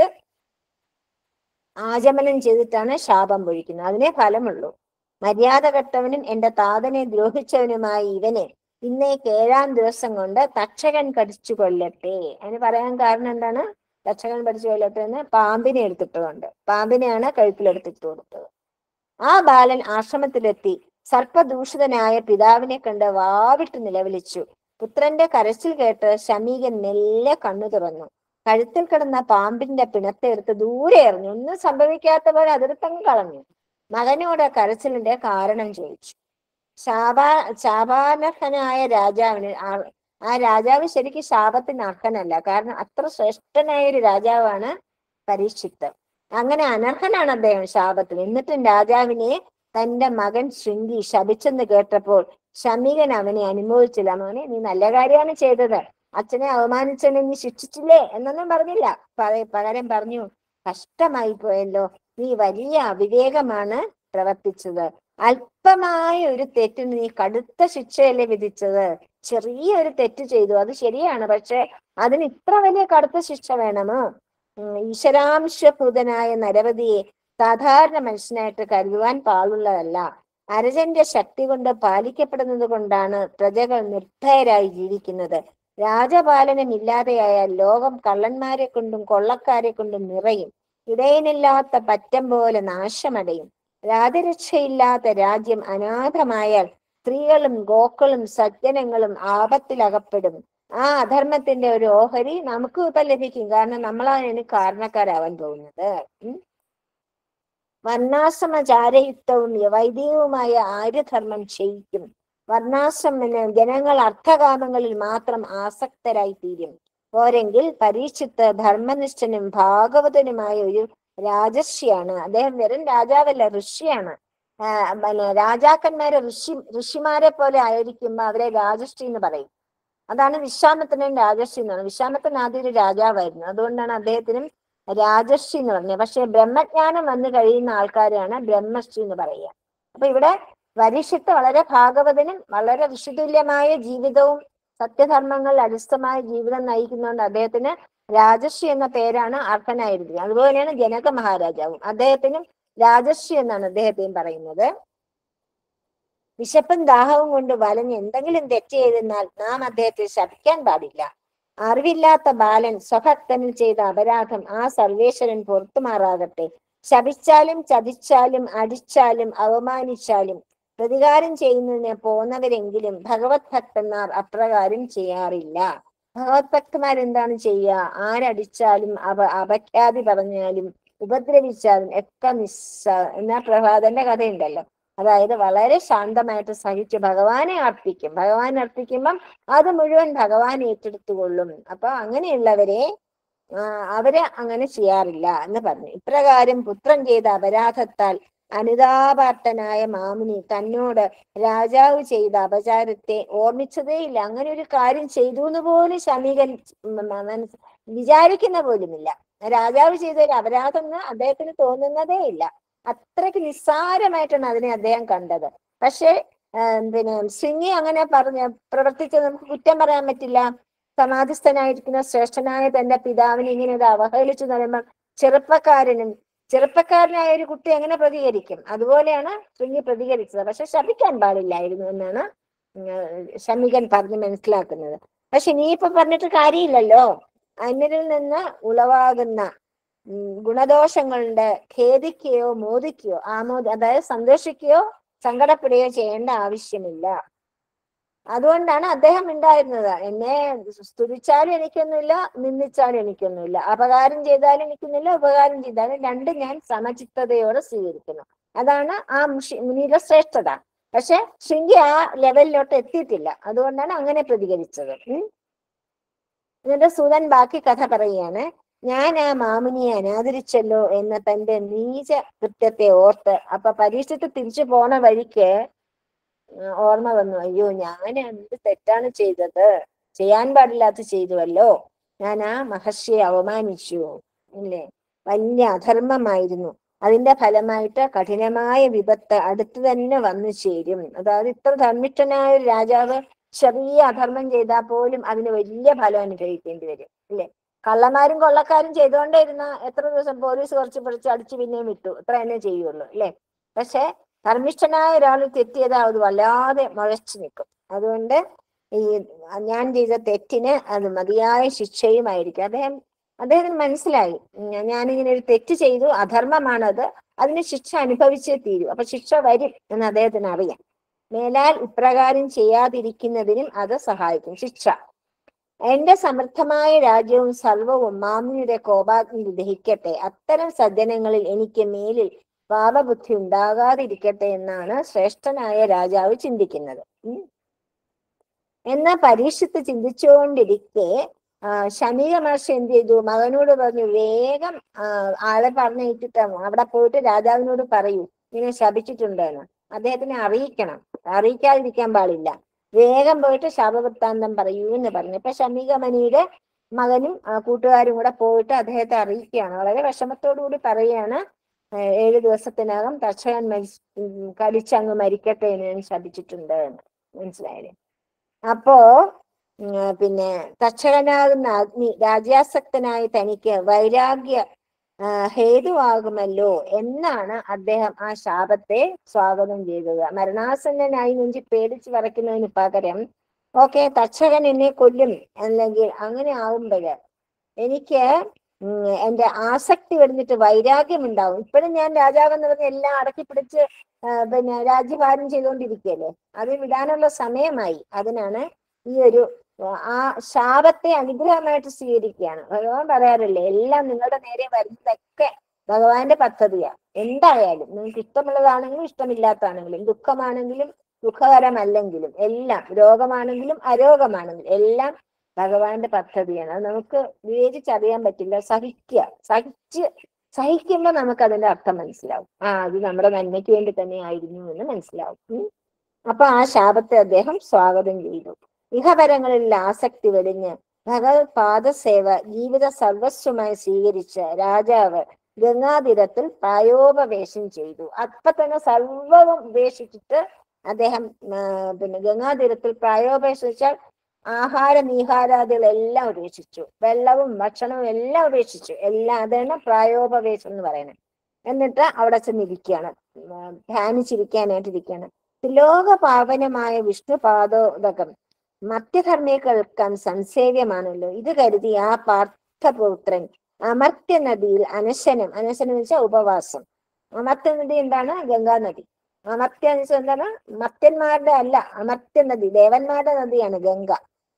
ആചമനം ചെയ്തിട്ടാണ് ശാപം പൊഴിക്കുന്നത് അതിനെ ഫലമുള്ളൂ മര്യാദ കെട്ടവനും എന്റെ താതനെ ദ്രോഹിച്ചവനുമായ ഇവനെ ഇന്നേക്ക് ഏഴാം ദിവസം കൊണ്ട് തക്ഷകൻ കടിച്ചു കൊല്ലട്ടെ അതിന് പറയാൻ കാരണം എന്താണ് തക്ഷകൻ കടിച്ചു കൊല്ലട്ടെ എന്ന് പാമ്പിനെ എടുത്തിട്ടുകൊണ്ട് പാമ്പിനെയാണ് കഴുത്തിലെടുത്തിട്ട് കൊടുത്തത് ആ ബാലൻ ആശ്രമത്തിലെത്തി സർപ്പദൂഷിതനായ പിതാവിനെ കണ്ട് വാവിട്ട് നിലവിളിച്ചു പുത്രന്റെ കരച്ചിൽ കേട്ട് ശമീകൻ മെല്ലെ കണ്ണു തുറന്നു കഴുത്തിൽ കിടന്ന പാമ്പിന്റെ പിണത്തെ എടുത്ത് ദൂരെ എറിഞ്ഞു ഒന്നും സംഭവിക്കാത്ത പോലെ അതിർത്തങ്ങ് കളഞ്ഞു മകനോട് കരച്ചിലിന്റെ കാരണം ചോദിച്ചു ശാപാ ശാപാനർഹനായ രാജാവിന് ആ- ആ രാജാവ് ശരിക്കും ശാപത്തിന് അർഹനല്ല കാരണം അത്ര ശ്രേഷ്ഠനായ ഒരു രാജാവാണ് പരീക്ഷിത്ത് അങ്ങനെ അനർഹനാണ് അദ്ദേഹം ശാപത്തിന് എന്നിട്ടും രാജാവിനെ തന്റെ മകൻ ശൃംഗി ശപിച്ചെന്ന് കേട്ടപ്പോൾ ശമികൻ അവനെ അനുഭവിച്ചില്ല മോനെ നീ നല്ല കാര്യമാണ് ചെയ്തത് അച്ഛനെ അവമാനിച്ചതിനെ നീ ശിക്ഷിച്ചില്ലേ എന്നൊന്നും പറഞ്ഞില്ല പറ- പകരം പറഞ്ഞു കഷ്ടമായി പോയല്ലോ നീ വലിയ അവിവേകമാണ് പ്രവർത്തിച്ചത് അല്പമായ ഒരു തെറ്റിന് നീ കടുത്ത ശിക്ഷയല്ലേ വിധിച്ചത് ചെറിയൊരു തെറ്റ് ചെയ്തു അത് ശരിയാണ് പക്ഷെ അതിന് ഇത്ര വലിയ കടുത്ത ശിക്ഷ വേണമോ ഉം, ഈശ്വരാംശഭൂതനായ നരവതിയെ സാധാരണ മനുഷ്യനായിട്ട് കരുതുവാൻ പാടുള്ളതല്ല അരജന്റെ ശക്തി കൊണ്ട് പാലിക്കപ്പെടുന്നത് കൊണ്ടാണ് പ്രജകൾ നിർഭയരായി ജീവിക്കുന്നത് രാജപാലനം ഇല്ലാതെയായാൽ ലോകം കള്ളന്മാരെ കൊണ്ടും കൊള്ളക്കാരെ കൊണ്ടും നിറയും ഇടയനില്ലാത്ത പറ്റം പോലെ നാശമടയും രാജരക്ഷയില്ലാത്ത രാജ്യം അനാഥമായാൽ സ്ത്രീകളും ഗോക്കളും സജ്ജനങ്ങളും ആപത്തിലകപ്പെടും ആ അധർമ്മത്തിന്റെ ഒരു ഓഹരി നമുക്കും ഇപ്പൊ ലഭിക്കും കാരണം നമ്മളാണ് ഇതിന് കാരണക്കാരാവാൻ പോകുന്നത് ഉം. വർണ്ണാശ്രമചാരയുക്തവും വൈദികവുമായ ആര്യധർമ്മം ക്ഷയിക്കും വർണ്ണാശ്രമ ജനങ്ങൾ അർത്ഥകാമങ്ങളിൽ മാത്രം ആസക്തരായി തീരും പോരെങ്കിൽ പരീക്ഷിത്ത് ധർമ്മനിഷ്ഠനും ഭാഗവതനുമായ ഒരു രാജർഷിയാണ് അദ്ദേഹം വെറും രാജാവല്ല ഋഷിയാണ് ആ, പിന്നെ രാജാക്കന്മാരെ ഋഷി ഋഷിമാരെ പോലെ ആയിരിക്കുമ്പോ അവരെ രാജർഷി എന്ന് പറയും അതാണ് വിശ്വാമിത്രനും രാജർഷി എന്ന് പറയുന്നത് വിശ്വാമിത്രൻ ആദ്യം ഒരു രാജാവായിരുന്നു അതുകൊണ്ടാണ് അദ്ദേഹത്തിനും രാജർഷി എന്ന് പറഞ്ഞത് പക്ഷെ ബ്രഹ്മജ്ഞാനം വന്നു കഴിയുന്ന ആൾക്കാരെയാണ് ബ്രഹ്മർഷി എന്ന് പറയുക അപ്പൊ ഇവിടെ വരിഷിത്ത് വളരെ ഭാഗവതനും വളരെ ഋഷിതുല്യമായ ജീവിതവും സത്യധർമ്മങ്ങൾ അടിസ്ഥമായ ജീവിതം നയിക്കുന്നതുകൊണ്ട് അദ്ദേഹത്തിന് രാജർഷി എന്ന പേരാണ് അർഹനായിരുന്നത് അതുപോലെയാണ് ജനക മഹാരാജാവും അദ്ദേഹത്തിനും രാജർഷി എന്നാണ് അദ്ദേഹത്തെയും പറയുന്നത് വിശപ്പും ദാഹവും കൊണ്ട് വലഞ്ഞ് എന്തെങ്കിലും തെറ്റ് ചെയ്തെന്നാൽ നാം അദ്ദേഹത്തെ ശപിക്കാൻ പാടില്ല അറിവില്ലാത്ത ബാലൻ സ്വഭക്തനിൽ ചെയ്ത അപരാധം ആ സർവേശ്വരൻ പുറത്തുമാറാകട്ടെ ശപിച്ചാലും ചതിച്ചാലും അടിച്ചാലും അവമാനിച്ചാലും പ്രതികാരം ചെയ്യുന്നതിന് പോന്നവരെങ്കിലും ഭഗവത് ഭക്തന്മാർ അപ്രകാരം ചെയ്യാറില്ല ഭഗവത് ഭക്തന്മാർ എന്താണ് ചെയ്യുക ആരടിച്ചാലും അവ അപഖ്യാതി പറഞ്ഞാലും ഉപദ്രവിച്ചാലും ഒക്കെ നിസ്സ എന്നാ പ്രഭാതന്റെ കഥയുണ്ടല്ലോ അതായത് വളരെ ശാന്തമായിട്ട് സഹിച്ച് ഭഗവാനെ അർപ്പിക്കും ഭഗവാൻ അർപ്പിക്കുമ്പം അത് മുഴുവൻ ഭഗവാൻ ഏറ്റെടുത്തുകൊള്ളും അപ്പൊ അങ്ങനെയുള്ളവരെ ആ, അവര് അങ്ങനെ ചെയ്യാറില്ല എന്ന് പറഞ്ഞു ഇപ്രകാരം പുത്രൻ ചെയ്ത അപരാധത്താൽ അനുതാപാർത്തനായ മാമുനി തന്നോട് രാജാവ് ചെയ്ത അപചാരത്തെ ഓർമ്മിച്ചതേയില്ല അങ്ങനെ ഒരു കാര്യം ചെയ്തു എന്ന് പോലും ശമീകൻ ഉം മ- മനസ്സ് വിചാരിക്കുന്ന പോലുമില്ല രാജാവ് ചെയ്ത ഒരു അപരാധം എന്ന് അദ്ദേഹത്തിന് തോന്നുന്നതേ ഇല്ല അത്രയ്ക്ക് നിസ്സാരമായിട്ടാണ് അതിനെ അദ്ദേഹം കണ്ടത് പക്ഷെ പിന്നെ സിംഗി അങ്ങനെ പറഞ്ഞ പ്രവർത്തിച്ചത് നമുക്ക് കുറ്റം പറയാൻ പറ്റില്ല സമാധിസ്ഥനായിരിക്കുന്ന ശ്രേഷ്ഠനായ തന്റെ പിതാവിനെ ഇങ്ങനെ ഇത് അവഹേളിച്ചു പറയുമ്പോൾ ചെറുപ്പക്കാരനും ചെറുപ്പക്കാരനായ ഒരു കുട്ടി എങ്ങനെ പ്രതികരിക്കും അതുപോലെയാണ് ശൃംഗി പ്രതികരിച്ചത് പക്ഷെ ശപിക്കാൻ പാടില്ലായിരുന്നു എന്നാണ് ഉം, ശമികൻ പറഞ്ഞ് മനസ്സിലാക്കുന്നത് പക്ഷെ ഇനിയിപ്പൊ പറഞ്ഞിട്ട് കാര്യമില്ലല്ലോ അന്യരിൽ നിന്ന് ഉളവാകുന്ന ഉം, ഗുണദോഷങ്ങളുടെ ഖേദിക്കുകയോ മോദിക്കുകയോ ആമോദ അതായത് സന്തോഷിക്കുകയോ സങ്കടപ്പെടുകയോ ചെയ്യേണ്ട ആവശ്യമില്ല അതുകൊണ്ടാണ് അദ്ദേഹം ഉണ്ടായിരുന്നത് എന്നെ സ്തുതിച്ചാലും എനിക്കൊന്നുമില്ല നിന്ദിച്ചാലും എനിക്കൊന്നുമില്ല അപകാരം ചെയ്താലും എനിക്കൊന്നുമില്ല ഉപകാരം ചെയ്താലും രണ്ടും ഞാൻ സമചിത്തതയോടെ സ്വീകരിക്കുന്നു അതാണ് ആ മുഷി- മുനിയുടെ ശ്രേഷ്ഠത പക്ഷെ ശൃംഗി ആ ലെവലിലോട്ട് എത്തിയിട്ടില്ല അതുകൊണ്ടാണ് അങ്ങനെ പ്രതികരിച്ചത് ഉം. എന്നിട്ട് സുതൻ ബാക്കി കഥ പറയുകയാണ് ഞാൻ ആ മാമുനിയെ അനാദരിച്ചല്ലോ എന്ന തന്റെ നീച കൃത്യത്തെ ഓർത്ത് അപ്പൊ പരീക്ഷത്ത് തിരിച്ചു പോണ വഴിക്ക് ഉം, ഓർമ്മ വന്നു അയ്യോ ഞാൻ എന്ത് തെറ്റാണ് ചെയ്തത് ചെയ്യാൻ പാടില്ലാത്ത ചെയ്തുവല്ലോ ഞാൻ ആ മഹർഷിയെ അവമാനിച്ചു ഇല്ലേ വലിയ അധർമ്മമായിരുന്നു അതിന്റെ ഫലമായിട്ട് കഠിനമായ വിപത്ത് അടുത്ത് തന്നെ വന്നു ചേരും അതായത് ഇത്ര ധർമ്മിഷ്ഠനായ ഒരു രാജാവ് ചെറിയ അധർമ്മം ചെയ്താൽ പോലും അതിന് വലിയ ഫലം അനുഭവിക്കേണ്ടി വരും ഇല്ലേ കള്ളന്മാരും കൊള്ളക്കാരും ചെയ്തുകൊണ്ടേ ഇരുന്ന എത്ര ദിവസം പോലീസ് കുറച്ച് പിടിച്ച് അടിച്ചു പിന്നെയും വിട്ടു അത്ര തന്നെ ചെയ്യുള്ളൂ അല്ലേ പക്ഷെ ധർമ്മിഷ്ഠനായ ഒരാൾ തെറ്റിയതാ അത് വല്ലാതെ മുഴച്ചു നിൽക്കും അതുകൊണ്ട് ഈ ഞാൻ ചെയ്ത തെറ്റിന് അത് മതിയായ ശിക്ഷയുമായിരിക്കും അദ്ദേഹം അദ്ദേഹത്തിന് മനസ്സിലായി ഉം, ഞാനിങ്ങനെ ഒരു തെറ്റ് ചെയ്തു അധർമ്മമാണത് അതിന് ശിക്ഷ അനുഭവിച്ചേ തീരൂ അപ്പൊ ശിക്ഷ വരും എന്ന് അദ്ദേഹത്തിന് അറിയാം മേലാൽ ഇപ്രകാരം ചെയ്യാതിരിക്കുന്നതിനും അത് സഹായിക്കും ശിക്ഷ എന്റെ സമൃദ്ധമായ രാജ്യവും സർവവും മാമിയുടെ കോപാഗ്നി ദഹിക്കട്ടെ അത്തരം സജ്ജനങ്ങളിൽ എനിക്ക് മേലിൽ പാപബുദ്ധി ഉണ്ടാകാതിരിക്കട്ടെ എന്നാണ് ശ്രേഷ്ഠനായ രാജാവ് ചിന്തിക്കുന്നത് ഉം. എന്നാ പരീക്ഷത്ത് ചിന്തിച്ചുകൊണ്ടിരിക്കെ ആ, ശമീക മഹർഷി എന്ത് ചെയ്തു മകനോട് പറഞ്ഞു വേഗം ആ, ആളെ പറഞ്ഞിട്ടിട്ട് അവിടെ പോയിട്ട് രാജാവിനോട് പറയൂ ഇങ്ങനെ ശപിച്ചിട്ടുണ്ടെന്ന് അദ്ദേഹത്തിനെ അറിയിക്കണം അറിയിക്കാതിരിക്കാൻ പാടില്ല വേഗം പോയിട്ട് ശാപവൃത്താന്തം പറയൂ എന്ന് പറഞ്ഞു ഇപ്പൊ ശമീക മണിയുടെ മകനും ആ, കൂട്ടുകാരും കൂടെ പോയിട്ട് അദ്ദേഹത്തെ അറിയിക്കുകയാണ് വളരെ വിഷമത്തോടു കൂടി പറയുകയാണ് "ഏ, ഏഴ് ദിവസത്തിനകം തക്ഷകൻ മരിച്ച് ഉം, കടിച്ചങ്ങ് മരിക്കട്ടെ എന്ന് ഞാൻ ശപിച്ചിട്ടുണ്ട് എന്ന് മനസ്സിലായില്ലേ അപ്പോ ഉം, പിന്നെ തക്ഷകനാകുന്ന അഗ്നി രാജ്യാസക്തനായ തനിക്ക് വൈരാഗ്യ ആ, ഹേതുവാകുമല്ലോ എന്നാണ് അദ്ദേഹം ആ ശാപത്തെ സ്വാഗതം ചെയ്തത് മരണാസന്നനായി നെഞ്ചി പേടിച്ച് വരയ്ക്കുന്നതിന് പകരം ഓക്കെ തക്ഷകൻ എന്നെ കൊല്ലും അല്ലെങ്കിൽ അങ്ങനെ ആവുമ്പോഴ് എനിക്ക് ഉം, എന്റെ ആസക്തി വെടിഞ്ഞിട്ട് വൈരാഗ്യം ഉണ്ടാവും ഇപ്പോഴും ഞാൻ രാജാവെന്ന് പറഞ്ഞ് എല്ലാം അടക്കി പിടിച്ച് ആ, പിന്നെ രാജ്യഭാരം ചെയ്തുകൊണ്ടിരിക്കുകയല്ലേ അത് വിടാനുള്ള സമയമായി അതിനാണ് ഈ ഒരു ആ ശാപത്തെ അനുഗ്രഹമായിട്ട് സ്വീകരിക്കുകയാണ് ഭഗവാൻ പറയാറില്ലേ എല്ലാം നിങ്ങളുടെ നേരെ വരുന്നതൊക്കെ ഭഗവാന്റെ പദ്ധതിയാ എന്തായാലും നിങ്ങൾക്ക് ഇഷ്ടമുള്ളതാണെങ്കിലും ഇഷ്ടമില്ലാത്തതാണെങ്കിലും ദുഃഖമാണെങ്കിലും ദുഃഖകരമല്ലെങ്കിലും എല്ലാം രോഗമാണെങ്കിലും അരോഗമാണെങ്കിലും എല്ലാം ഭഗവാന്റെ പദ്ധതിയാണ് അത് നമുക്ക് വിവേചിച്ചറിയാൻ പറ്റില്ല സഹിക്കുക സഹിച്ച് സഹിക്കുമ്പോൾ നമുക്ക് അതിന്റെ അർത്ഥം മനസ്സിലാവും ആ അത് നമ്മുടെ നന്മയ്ക്ക് വേണ്ടി തന്നെ ആയിരുന്നു എന്ന് മനസ്സിലാവും ഉം. അപ്പൊ ആ ശാപത്തെ അദ്ദേഹം സ്വാഗതം ചെയ്തു ഇഹപരങ്ങളിൽ ആസക്തി വെടിഞ്ഞ് ഭഗവത് പാദസേവ ജീവിത സർവസ്വമായി സ്വീകരിച്ച രാജാവ് ഗംഗാതീരത്തിൽ പ്രായോപവേശം ചെയ്തു അപ്പൊ തന്നെ സർവവും ഉപേക്ഷിച്ചിട്ട് അദ്ദേഹം ആ, പിന്നെ ഗംഗാതീരത്തിൽ പ്രായോപവേശം വെച്ചാൽ ആഹാര നീഹാരാദികളെല്ലാം ഉപേക്ഷിച്ചു വെള്ളവും ഭക്ഷണവും എല്ലാം ഉപേക്ഷിച്ചു എല്ലാം അതാണ് പ്രായോപവേശം എന്ന് പറയുന്നത് എന്നിട്ട് അവിടെ ചെന്നിരിക്കുകയാണ് ഉം, ധ്യാനിച്ചിരിക്കാനായിട്ട് ഇരിക്കുകയാണ് ലോക പാവനമായ വിഷ്ണു പാദോദകം മധ്യധർമ്മിയെ കേൾക്കാൻ സംസേവ്യമാണല്ലോ ഇത് കരുതി ആ പാർത്ഥപുത്രൻ അമർത്യ നദിയിൽ അനശനം അനശനം എന്ന് വെച്ചാൽ ഉപവാസം അമർത്യ നദി എന്താണ് ഗംഗാ നദി അമർത്യ എന്ന് വെച്ചാൽ എന്താണ് മർത്യന്മാരുടെ അല്ല അമർത്യ നദി ദേവന്മാരുടെ നദിയാണ് ഗംഗ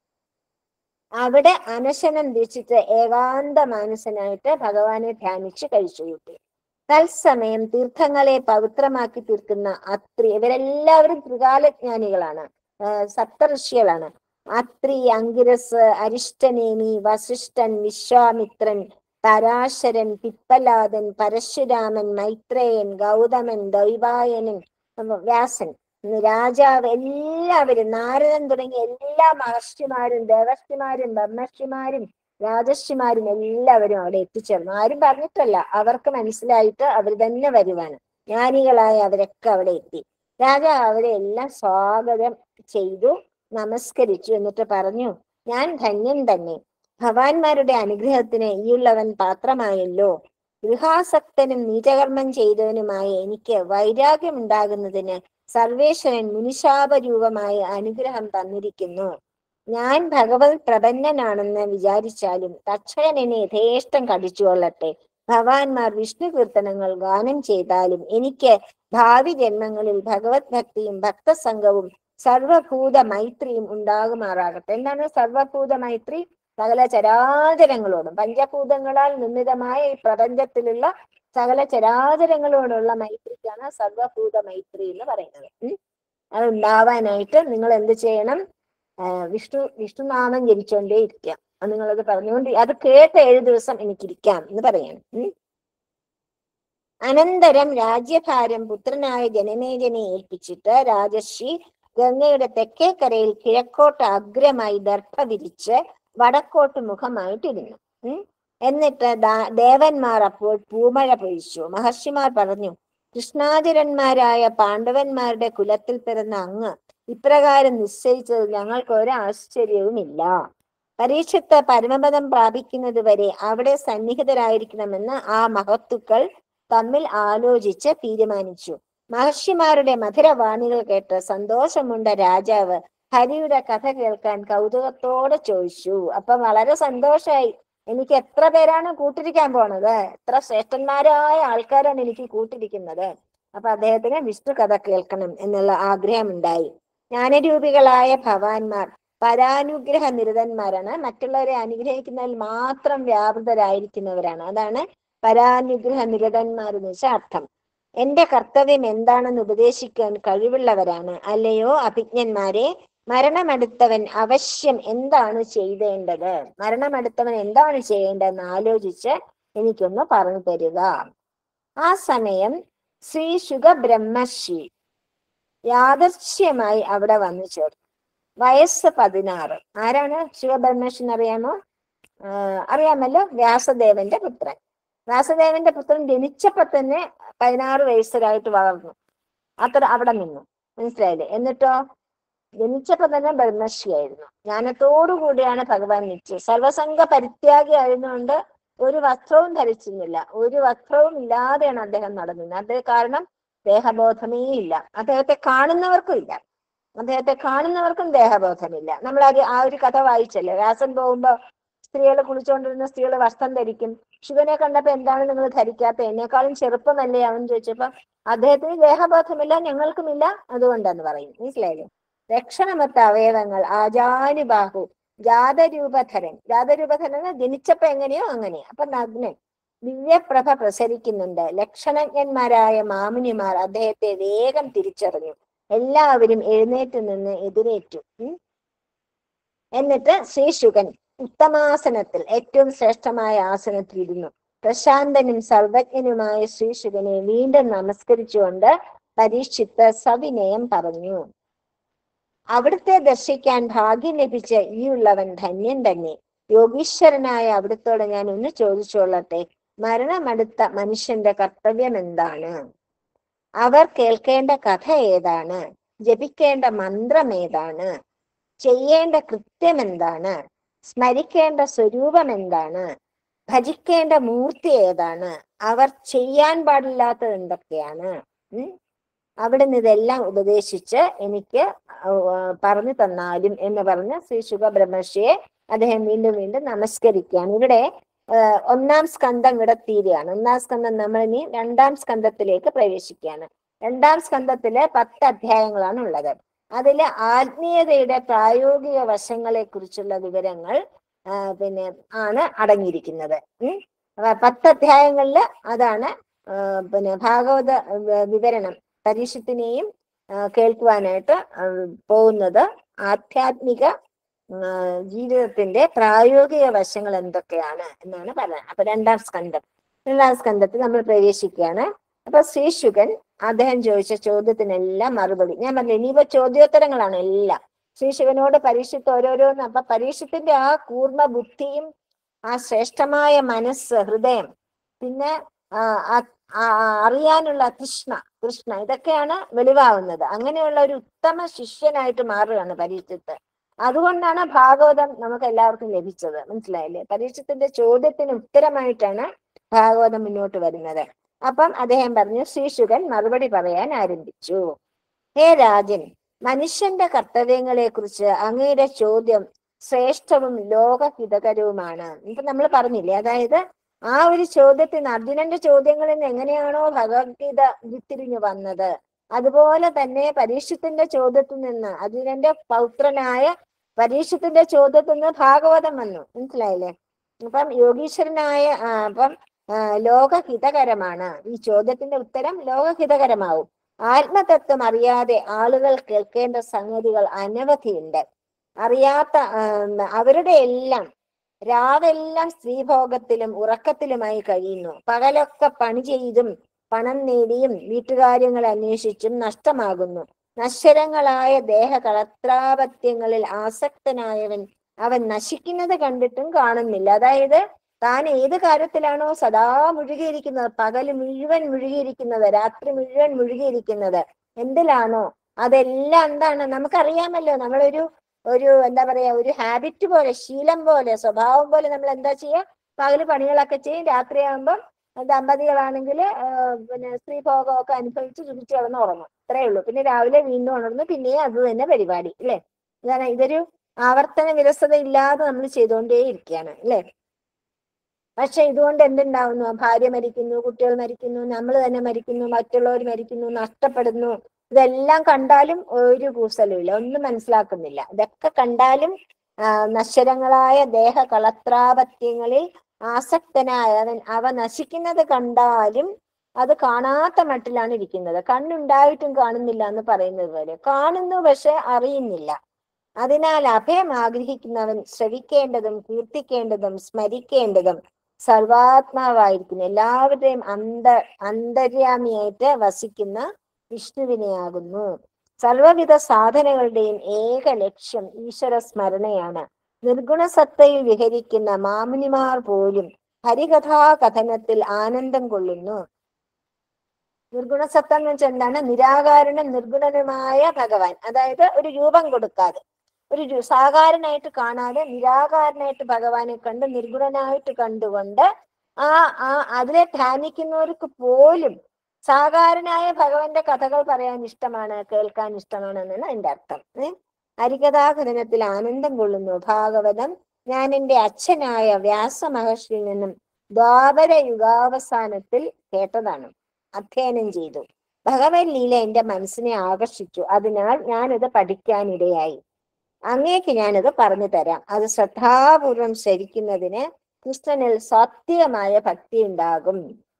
അവിടെ അനശനം വീക്ഷിച്ച് ഏകാന്ത മാനസനായിട്ട് ഭഗവാനെ ധ്യാനിച്ച് കഴിച്ചു കൂട്ടി തത്സമയം തീർത്ഥങ്ങളെ പവിത്രമാക്കി തീർക്കുന്ന അത്രി ഇവരെല്ലാവരും ത്രികാലജ്ഞാനികളാണ് ആഹ് സപ്തഋഷികളാണ് അത്രി അങ്കിരസ് അരിഷ്ടനേമി വസിഷ്ഠൻ വിശ്വാമിത്രൻ പരാശരൻ പിപ്പലാദൻ പരശുരാമൻ മൈത്രേയൻ ഗൗതമൻ ദൈവായനൻ ഉം, വ്യാസൻ ഉം, രാജാവ് എല്ലാവരും നാരദൻ തുടങ്ങിയ എല്ലാ മഹർഷിമാരും ദേവർഷിമാരും ബ്രഹ്മർഷിമാരും രാജർഷിമാരും എല്ലാവരും അവിടെ എത്തിച്ചേർന്നു ആരും പറഞ്ഞിട്ടല്ല അവർക്ക് മനസ്സിലായിട്ട് അവർ തന്നെ വരുവാണ് ജ്ഞാനികളായ അവരൊക്കെ അവിടെ എത്തി രാജാവ് അവരെ എല്ലാം സ്വാഗതം ചെയ്തു നമസ്കരിച്ചു എന്നിട്ട് പറഞ്ഞു ഞാൻ ധന്യൻ തന്നെ ഭവാന്മാരുടെ അനുഗ്രഹത്തിന് ഈയുള്ളവൻ പാത്രമായല്ലോ ഗൃഹാസക്തനും നീചകർമ്മം ചെയ്തവനുമായ എനിക്ക് വൈരാഗ്യം ഉണ്ടാകുന്നതിന് സർവേശ്വരൻ മുനിശാപരൂപമായ അനുഗ്രഹം തന്നിരിക്കുന്നു ഞാൻ ഭഗവത് പ്രപന്നനാണെന്ന് വിചാരിച്ചാലും തക്ഷകൻ എന്നെ യഥേഷ്ടം കടിച്ചുകൊള്ളട്ടെ ഭഗവാൻമാർ വിഷ്ണു കീർത്തനങ്ങൾ ഗാനം ചെയ്താലും എനിക്ക് ഭാവി ജന്മങ്ങളിൽ ഭഗവത് ഭക്തിയും ഭക്തസംഘവും സർവഭൂത മൈത്രിയും ഉണ്ടാകുമാറാകട്ടെ എന്താണ് സർവഭൂത മൈത്രി സകല ചരാചരങ്ങളോടും പഞ്ചഭൂതങ്ങളാൽ നിർമ്മിതമായ ഈ പ്രപഞ്ചത്തിലുള്ള സകല ചരാചരങ്ങളോടുള്ള മൈത്രിക്കാണ് സർവഭൂത മൈത്രി എന്ന് പറയുന്നത് ഉം. അത് ഉണ്ടാവാനായിട്ട് നിങ്ങൾ എന്ത് ചെയ്യണം ആ, വിഷ്ണു വിഷ്ണുനാമം ജപിച്ചുകൊണ്ടേ ഇരിക്കാം അത് നിങ്ങളത് പറഞ്ഞുകൊണ്ട് അത് കേട്ട് ഏഴു ദിവസം എനിക്കിരിക്കാം എന്ന് പറയണം ഉം. അനന്തരം രാജ്യഭാരം പുത്രനായ ജനമേജനെ ഏൽപ്പിച്ചിട്ട് രാജർഷി ഗംഗയുടെ തെക്കേക്കരയിൽ കിഴക്കോട്ട് അഗ്രമായി ദർഭ വിരിച്ച് വടക്കോട്ട് മുഖമായിട്ടിരുന്നു ഉം. എന്നിട്ട് ദാ- ദേവന്മാർ അപ്പോൾ പൂമഴ പൊഴിച്ചു മഹർഷിമാർ പറഞ്ഞു കൃഷ്ണാചരന്മാരായ പാണ്ഡവന്മാരുടെ കുലത്തിൽ പിറന്ന അങ്ങ് ഇപ്രകാരം നിശ്ചയിച്ചത് ഞങ്ങൾക്ക് ഒരു ആശ്ചര്യവുമില്ല പരീക്ഷത്ത് പരമപദം പ്രാപിക്കുന്നത് വരെ അവിടെ സന്നിഹിതരായിരിക്കണമെന്ന് ആ മഹത്തുക്കൾ തമ്മിൽ ആലോചിച്ച് തീരുമാനിച്ചു മഹർഷിമാരുടെ മധുരവാണികൾ കേട്ട് സന്തോഷമുണ്ട രാജാവ് ഹരിയുടെ കഥ കേൾക്കാൻ കൗതുകത്തോടെ ചോദിച്ചു അപ്പൊ വളരെ സന്തോഷായി എനിക്ക് എത്ര പേരാണ് കൂട്ടിരിക്കാൻ പോണത് എത്ര ശ്രേഷ്ഠന്മാരായ ആൾക്കാരാണ് എനിക്ക് കൂട്ടിരിക്കുന്നത് അപ്പൊ അദ്ദേഹത്തിന് വിഷ്ണു കഥ കേൾക്കണം എന്നുള്ള ആഗ്രഹമുണ്ടായി ജ്ഞാനരൂപികളായ ഭവാന്മാർ പരാനുഗ്രഹ നിരതന്മാരാണ് മറ്റുള്ളവരെ അനുഗ്രഹിക്കുന്നതിൽ മാത്രം വ്യാപൃതരായിരിക്കുന്നവരാണ് അതാണ് പരാനുഗ്രഹ നിരതന്മാർ എന്ന് വെച്ചാൽ അർത്ഥം എന്റെ കർത്തവ്യം എന്താണെന്ന് ഉപദേശിക്കാൻ കഴിവുള്ളവരാണ് അല്ലയോ അഭിജ്ഞന്മാരെ മരണമടുത്തവൻ അവശ്യം എന്താണ് ചെയ്തേണ്ടത് മരണമടുത്തവൻ എന്താണ് ചെയ്യേണ്ടതെന്ന് ആലോചിച്ച് എനിക്കൊന്ന് പറഞ്ഞു തരിക ആ സമയം ശ്രീ ശുഖബ്രഹ്മശ്രീ യാദർശ്യമായി അവിടെ വന്നു ചേർന്നു വയസ്സ് പതിനാറ് ആരാണ് ശിവബ്രഹ്മർഷി അറിയാമോ ആഹ് അറിയാമല്ലോ വ്യാസദേവന്റെ പുത്രൻ വ്യാസദേവന്റെ പുത്രൻ ജനിച്ചപ്പോ തന്നെ പതിനാറ് വയസ്സരായിട്ട് വളർന്നു അത്ര അവിടെ നിന്നു മനസ്സിലായില്ലേ എന്നിട്ടോ ജനിച്ചപ്പോ തന്നെ ബ്രഹ്മർഷിയായിരുന്നു ജ്ഞാനത്തോടു കൂടിയാണ് ഭഗവാൻ നിശ്ചയം സർവസംഘ പരിത്യാഗി ആയതുകൊണ്ട് ഒരു വസ്ത്രവും ധരിച്ചിരുന്നില്ല ഒരു വസ്ത്രവും ഇല്ലാതെയാണ് അദ്ദേഹം നടന്നത് അദ്ദേഹം കാരണം ദേഹബോധമേ ഇല്ല അദ്ദേഹത്തെ കാണുന്നവർക്കും ഇല്ല അദ്ദേഹത്തെ കാണുന്നവർക്കും ദേഹബോധമില്ല നമ്മൾ അത് ആ ഒരു കഥ വായിച്ചല്ലേ വ്യാസൻ പോകുമ്പോ സ്ത്രീകൾ കുളിച്ചുകൊണ്ടിരുന്ന സ്ത്രീകൾ വസ്ത്രം ധരിക്കും ശിവനെ കണ്ടപ്പോ എന്താണ് നിങ്ങൾ ധരിക്കാത്ത എന്നെക്കാളും ചെറുപ്പമല്ലേ അവൻ ചോദിച്ചപ്പോ അദ്ദേഹത്തിന് ദേഹബോധമില്ല ഞങ്ങൾക്കുമില്ല അതുകൊണ്ടെന്ന് പറയും മനസ്സിലായില്ലേ രക്ഷണമത്ത അവയവങ്ങൾ ആചാനുബാഹു ജാതരൂപധരൻ ജാതരൂപധരൻ ജനിച്ചപ്പോ എങ്ങനെയോ അങ്ങനെ അപ്പൊ നഗ്നൻ ദിവ്യപ്രഭ പ്രസരിക്കുന്നുണ്ട് ലക്ഷണജ്ഞന്മാരായ മാമുനിമാർ അദ്ദേഹത്തെ വേഗം തിരിച്ചറിഞ്ഞു എല്ലാവരും എഴുന്നേറ്റ് നിന്ന് എതിരേറ്റു ഉം. എന്നിട്ട് ശ്രീശുകൻ ഉത്തമാസനത്തിൽ ഏറ്റവും ശ്രേഷ്ഠമായ ആസനത്തിൽ ഇരുന്നു പ്രശാന്തനും സർവജ്ഞനുമായ ശ്രീശുകനെ വീണ്ടും നമസ്കരിച്ചുകൊണ്ട് പരീക്ഷിത്ത് സവിനയം പറഞ്ഞു അവിടുത്തെ ദർശിക്കാൻ ഭാഗ്യം ലഭിച്ച ഈ ഉള്ളവൻ ധന്യൻ തന്നെ യോഗീശ്വരനായ അവിടുത്തോട് ഞാൻ ഒന്ന് ചോദിച്ചോളട്ടെ മരണമടുത്ത മനുഷ്യന്റെ കർത്തവ്യം എന്താണ് അവർ കേൾക്കേണ്ട കഥ ഏതാണ് ജപിക്കേണ്ട മന്ത്രം ഏതാണ് ചെയ്യേണ്ട കൃത്യം എന്താണ് സ്മരിക്കേണ്ട സ്വരൂപം എന്താണ് ഭജിക്കേണ്ട മൂർത്തി ഏതാണ് അവർ ചെയ്യാൻ പാടില്ലാത്തത് എന്തൊക്കെയാണ് ഉം അവിടുന്ന് ഇതെല്ലാം ഉപദേശിച്ച് എനിക്ക് ആ, പറഞ്ഞു തന്നാലും എന്ന് പറഞ്ഞ് ശ്രീ ശുഖബ്രഹ്മർഷിയെ അദ്ദേഹം വീണ്ടും വീണ്ടും നമസ്കരിക്കുകയാണ് ഇവിടെ ആ, ഒന്നാം സ്കന്ധം ഇവിടെ തീരുകയാണ് ഒന്നാം സ്കന്ധം നമ്മൾ ഇനി രണ്ടാം സ്കന്ധത്തിലേക്ക് പ്രവേശിക്കുകയാണ് രണ്ടാം സ്കന്ധത്തില് പത്ത് അധ്യായങ്ങളാണ് ഉള്ളത് അതില് ആത്മീയതയുടെ പ്രായോഗിക വശങ്ങളെ കുറിച്ചുള്ള വിവരങ്ങൾ ആ, പിന്നെ ആണ് അടങ്ങിയിരിക്കുന്നത് ഉം അപ്പൊ പത്ത് അധ്യായങ്ങളില് അതാണ് ആ, പിന്നെ ഭാഗവത വ- വിവരണം പരീക്ഷത്തിനെയും ആ, കേൾക്കുവാനായിട്ട് ആ, പോകുന്നത് ആധ്യാത്മിക ആ, ജീവിതത്തിന്റെ പ്രായോഗിക വശങ്ങൾ എന്തൊക്കെയാണ് എന്നാണ് പറയുന്നത് അപ്പൊ രണ്ടാം സ്കന്ധം രണ്ടാം സ്കന്ധത്തിൽ നമ്മൾ പ്രവേശിക്കുകയാണ് അപ്പൊ ശ്രീശുകൻ അദ്ദേഹം ചോദിച്ച ചോദ്യത്തിനെല്ലാം മറുപടി ഞാൻ പറഞ്ഞു ഇനിയിപ്പോ ചോദ്യോത്തരങ്ങളാണ് എല്ലാം ശ്രീശിവനോട് പരീക്ഷത്ത് ഓരോരോന്ന് അപ്പൊ പരീക്ഷത്തിന്റെ ആ കൂർമ്മ ബുദ്ധിയും ആ ശ്രേഷ്ഠമായ മനസ്സ് ഹൃദയം പിന്നെ ആ, ആ- ആ- ആ അറിയാനുള്ള തൃഷ്ണ തൃഷ്ണ ഇതൊക്കെയാണ് വെളിവാകുന്നത് അങ്ങനെയുള്ള ഒരു ഉത്തമ ശിഷ്യനായിട്ട് മാറുകയാണ് പരീക്ഷത്ത് അതുകൊണ്ടാണ് ഭാഗവതം നമുക്ക് എല്ലാവർക്കും ലഭിച്ചത് മനസ്സിലായില്ലേ പരീക്ഷത്തിന്റെ ചോദ്യത്തിന് ഉത്തരമായിട്ടാണ് ഭാഗവതം മുന്നോട്ട് വരുന്നത് അപ്പം അദ്ദേഹം പറഞ്ഞു ശ്രീശുകൻ മറുപടി പറയാൻ ആരംഭിച്ചു ഹേ രാജൻ മനുഷ്യന്റെ കർത്തവ്യങ്ങളെ കുറിച്ച് അങ്ങയുടെ ചോദ്യം ശ്രേഷ്ഠവും ലോകഹിതകരവുമാണ് ഇപ്പൊ നമ്മൾ പറഞ്ഞില്ലേ അതായത് ആ ഒരു ചോദ്യത്തിന് അർജുനന്റെ ചോദ്യങ്ങളിൽ നിന്ന് എങ്ങനെയാണോ ഭഗവത്ഗീത ഉരുത്തിരിഞ്ഞു വന്നത് അതുപോലെ തന്നെ പരീക്ഷത്തിന്റെ ചോദ്യത്തിൽ നിന്ന് അർജുനന്റെ പൗത്രനായ പരീക്ഷത്തിന്റെ ചോദ്യത്തിൽ നിന്ന് ഭാഗവതം വന്നു മനസ്സിലായില്ലേ അപ്പം യോഗീശ്വരനായ ആ, അപ്പം ആ, ലോകഹിതകരമാണ് ഈ ചോദ്യത്തിന്റെ ഉത്തരം ലോകഹിതകരമാവും ആത്മതത്വം അറിയാതെ ആളുകൾ കേൾക്കേണ്ട സംഗതികൾ അനവധിയുണ്ട് അറിയാത്ത ആം, അവരുടെ എല്ലാം രാവെല്ലാം സ്ത്രീഭോഗത്തിലും ഉറക്കത്തിലുമായി കഴിയുന്നു പകലൊക്കെ പണി ചെയ്തും പണം നേടിയും വീട്ടുകാര്യങ്ങൾ അന്വേഷിച്ചും നഷ്ടമാകുന്നു നശ്വരങ്ങളായ ദേഹകളത്രാപത്യങ്ങളിൽ ആസക്തനായവൻ അവൻ നശിക്കുന്നത് കണ്ടിട്ടും കാണുന്നില്ല അതായത് താൻ ഏത് കാര്യത്തിലാണോ സദാ മുഴുകിയിരിക്കുന്നത് പകല് മുഴുവൻ മുഴുകിയിരിക്കുന്നത് രാത്രി മുഴുവൻ മുഴുകിയിരിക്കുന്നത് എന്തിലാണോ അതെല്ലാം എന്താണ് നമുക്കറിയാമല്ലോ നമ്മളൊരു ഒരു എന്താ പറയാ ഒരു ഹാബിറ്റ് പോലെ ശീലം പോലെ സ്വഭാവം പോലെ നമ്മൾ എന്താ ചെയ്യുക പകല് പണികളൊക്കെ ചെയ്യും രാത്രിയാകുമ്പം ദമ്പതികളാണെങ്കിൽ പിന്നെ സ്ത്രീഭോഗമൊക്കെ അനുഭവിച്ച് ചുരിച്ചു കിടന്ന് ഉറങ്ങും അത്രേ ഉള്ളൂ പിന്നെ രാവിലെ വീണ്ടും ഉണർന്ന് പിന്നെയും അത് തന്നെ പരിപാടി അല്ലേ ഇതാണ് ഇതൊരു ആവർത്തന വിരസത ഇല്ലാതെ നമ്മൾ ചെയ്തുകൊണ്ടേ ഇരിക്കുകയാണ് അല്ലേ പക്ഷെ ഇതുകൊണ്ട് എന്തുണ്ടാവുന്നു ഭാര്യ മരിക്കുന്നു കുട്ടികൾ മരിക്കുന്നു നമ്മൾ തന്നെ മരിക്കുന്നു മറ്റുള്ളവർ മരിക്കുന്നു നഷ്ടപ്പെടുന്നു ഇതെല്ലാം കണ്ടാലും ഒരു കൂസലുമില്ല ഒന്നും മനസ്സിലാക്കുന്നില്ല ഇതൊക്കെ കണ്ടാലും ആ, നശ്വരങ്ങളായ ദേഹ കളത്രാപത്യങ്ങളിൽ ആസക്തനായ അവൻ അവ നശിക്കുന്നത് കണ്ടാലും അത് കാണാത്ത മട്ടിലാണ് ഇരിക്കുന്നത് കണ്ണുണ്ടായിട്ടും കാണുന്നില്ല എന്ന് പറയുന്നത് പോലെ കാണുന്നു പക്ഷെ അറിയുന്നില്ല അതിനാൽ അഭയം ആഗ്രഹിക്കുന്നവൻ ശ്രവിക്കേണ്ടതും കീർത്തിക്കേണ്ടതും സ്മരിക്കേണ്ടതും സർവാത്മാവായിരിക്കുന്നു എല്ലാവരുടെയും അന്ത അന്തര്യാമിയായിട്ട് വസിക്കുന്ന വിഷ്ണുവിനെയാകുന്നു സർവവിധ സാധനങ്ങളുടെയും ഏക ലക്ഷ്യം ഈശ്വര സ്മരണയാണ് നിർഗുണസത്തയിൽ വിഹരിക്കുന്ന മാമുനിമാർ പോലും ഹരികഥാകഥനത്തിൽ ആനന്ദം കൊള്ളുന്നു നിർഗുണസത്ത എന്ന് വെച്ചാൽ എന്താണ് നിരാകാരനും നിർഗുണനുമായ ഭഗവാൻ അതായത് ഒരു രൂപം കൊടുക്കാതെ ഒരു രു- സാകാരനായിട്ട് കാണാതെ നിരാകാരനായിട്ട് ഭഗവാനെ കണ്ട് നിർഗുണനായിട്ട് കണ്ടുകൊണ്ട് ആ ആ അതിനെ ധ്യാനിക്കുന്നവർക്ക് പോലും സാകാരനായ ഭഗവാന്റെ കഥകൾ പറയാൻ ഇഷ്ടമാണ് കേൾക്കാൻ ഇഷ്ടമാണ് എന്നാണ് അതിന്റെ അർത്ഥം ഏ ഹരികഥാകഥനത്തിൽ ആനന്ദം കൊള്ളുന്നു ഭാഗവതം ഞാൻ എൻ്റെ അച്ഛനായ വ്യാസ മഹർഷിയിൽ നിന്നും ദ്വാപര യുഗാവസാനത്തിൽ കേട്ടതാണ് അധ്യയനം ചെയ്തു ഭഗവത് ലീല എന്റെ മനസ്സിനെ ആകർഷിച്ചു അതിനാൽ ഞാനിത് പഠിക്കാനിടയായി അങ്ങേക്ക് ഞാനിത് പറഞ്ഞു തരാം അത് ശ്രദ്ധാപൂർവം ശ്രവിക്കുന്നതിന് കൃഷ്ണനിൽ സത്യമായ ഭക്തി ഉണ്ടാകും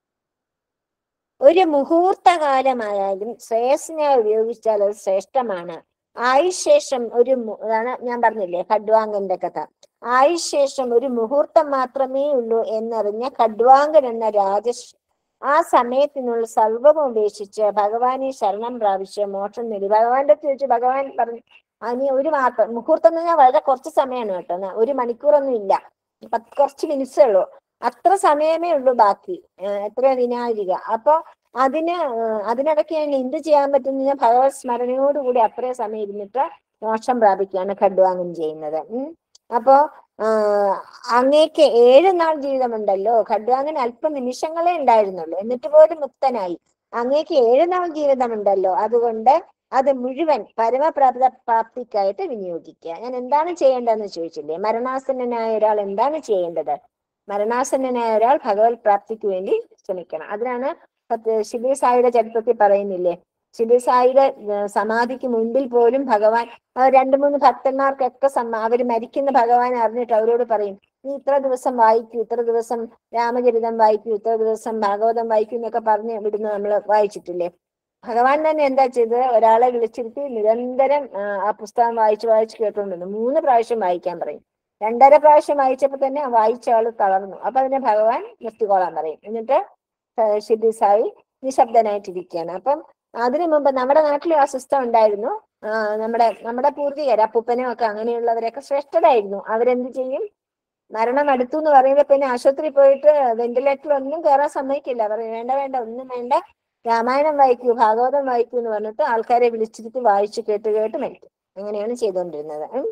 ഒരു മുഹൂർത്തകാലമായാലും ശ്രേയസിനെ ഉപയോഗിച്ചാൽ അത് ശ്രേഷ്ഠമാണ് ആയുശേഷം ഒരു മു- അതാണ് ഞാൻ പറഞ്ഞില്ലേ ഖഡ്വാങ്കന്റെ കഥ ആയുശേഷം ഒരു മുഹൂർത്തം മാത്രമേ ഉള്ളൂ എന്നറിഞ്ഞ ഖഡ്വാങ്കൻ എന്ന രാജസ് ആ സമയത്തിനുള്ള സർവ്വം ഉപേക്ഷിച്ച് ഭഗവാനെ ശരണം പ്രാപിച്ച് മോക്ഷം നേടി ഭഗവാന്റെ അടുത്ത് ചോദിച്ചു ഭഗവാൻ പറഞ്ഞു അതിന് ഒരു മാത്രം മുഹൂർത്തം എന്ന് പറഞ്ഞാൽ വളരെ കുറച്ച് സമയമാണ് കേട്ടോ എന്നാ ഒരു മണിക്കൂറൊന്നും ഇല്ല പത്ത് കുറച്ച് മിനിറ്റ്സേ ഉള്ളൂ അത്ര സമയമേ ഉള്ളൂ ബാക്കി ഏഹ് എത്ര വിനാഴിക അപ്പൊ അതിന് ഏഹ് അതിനിടയ്ക്ക് ഞാൻ എന്ത് ചെയ്യാൻ പറ്റുന്ന ഭഗവത് സ്മരണയോടുകൂടി അത്രയും സമയം ഇരുന്നിട്ട് മോക്ഷം പ്രാപിക്കുകയാണ് ഖഡ്വാങ്ങൻ ചെയ്യുന്നത് ഉം അപ്പോ ആഹ് അങ്ങേക്ക് ഏഴ് നാൾ ജീവിതമുണ്ടല്ലോ ഖഡ്വാങ്ങൻ അല്പ നിമിഷങ്ങളെ ഉണ്ടായിരുന്നുള്ളൂ എന്നിട്ട് പോലും മുക്തനായി അങ്ങേക്ക് ഏഴ് നാൾ ജീവിതമുണ്ടല്ലോ അതുകൊണ്ട് അത് മുഴുവൻ പരമപ്രാപ്ത പ്രാപ്തിക്കായിട്ട് വിനിയോഗിക്കുക ഞാൻ എന്താണ് ചെയ്യേണ്ടതെന്ന് ചോദിച്ചില്ലേ മരണാസന്നനായ ഒരാൾ എന്താണ് ചെയ്യേണ്ടത് മരണാസന്നനായ ഒരാൾ ഭഗവത് പ്രാപ്തിക്ക് വേണ്ടി ശ്രമിക്കണം അതിനാണ് പത്ത് ശിബി സായിയുടെ ചരിത്രത്തിൽ പറയുന്നില്ലേ ശിബി സായിയുടെ ഏർ സമാധിക്ക് മുൻപിൽ പോലും ഭഗവാൻ ആ രണ്ട് മൂന്ന് ഭക്തന്മാർക്കൊക്കെ സമ്മ അവർ മരിക്കുന്ന ഭഗവാൻ അറിഞ്ഞിട്ട് അവരോട് പറയും നീ ഇത്ര ദിവസം വായിക്കൂ ഇത്ര ദിവസം രാമചരിതം വായിക്കൂ ഇത്ര ദിവസം ഭാഗവതം വായിക്കൂ എന്നൊക്കെ പറഞ്ഞ് വിടുന്ന നമ്മൾ വായിച്ചിട്ടില്ലേ ഭഗവാൻ തന്നെ എന്താ ചെയ്തത് ഒരാളെ വിളിച്ചിരുത്തി നിരന്തരം ആ, ആ പുസ്തകം വായിച്ച് വായിച്ച് കേട്ടോണ്ടിരുന്നു മൂന്ന് പ്രാവശ്യം വായിക്കാൻ പറയും രണ്ടര പ്രാവശ്യം വായിച്ചപ്പോ തന്നെ ആ വായിച്ച ആള് തളർന്നു അപ്പൊ അതിനെ ഭഗവാൻ നിർത്തിക്കോളാൻ പറയും എന്നിട്ട് ഷിബി സായി നിശബ്ദനായിട്ടിരിക്കുകയാണ് അപ്പം അതിനു മുമ്പ് നമ്മുടെ നാട്ടിൽ ആ സിസ്റ്റം ഉണ്ടായിരുന്നു ആ, നമ്മുടെ നമ്മുടെ പൂർവികർ അപ്പൂപ്പനും ഒക്കെ അങ്ങനെയുള്ളവരൊക്കെ ശ്രേഷ്ഠരായിരുന്നു അവരെന്ത് ചെയ്യും മരണം അടുത്തു എന്ന് പറയുമ്പോ പിന്നെ ആശുപത്രി പോയിട്ട് വെന്റിലേറ്ററിൽ ഒന്നും കയറാൻ സമ്മതിക്കില്ല പറയും വേണ്ട വേണ്ട ഒന്നും വേണ്ട രാമായണം വായിക്കൂ ഭാഗവതം വായിക്കൂ എന്ന് പറഞ്ഞിട്ട് ആൾക്കാരെ വിളിച്ചിരുത്തി വായിച്ചു കേട്ട് കേട്ട് മരിക്കും അങ്ങനെയാണ് ചെയ്തുകൊണ്ടിരുന്നത് ഉം.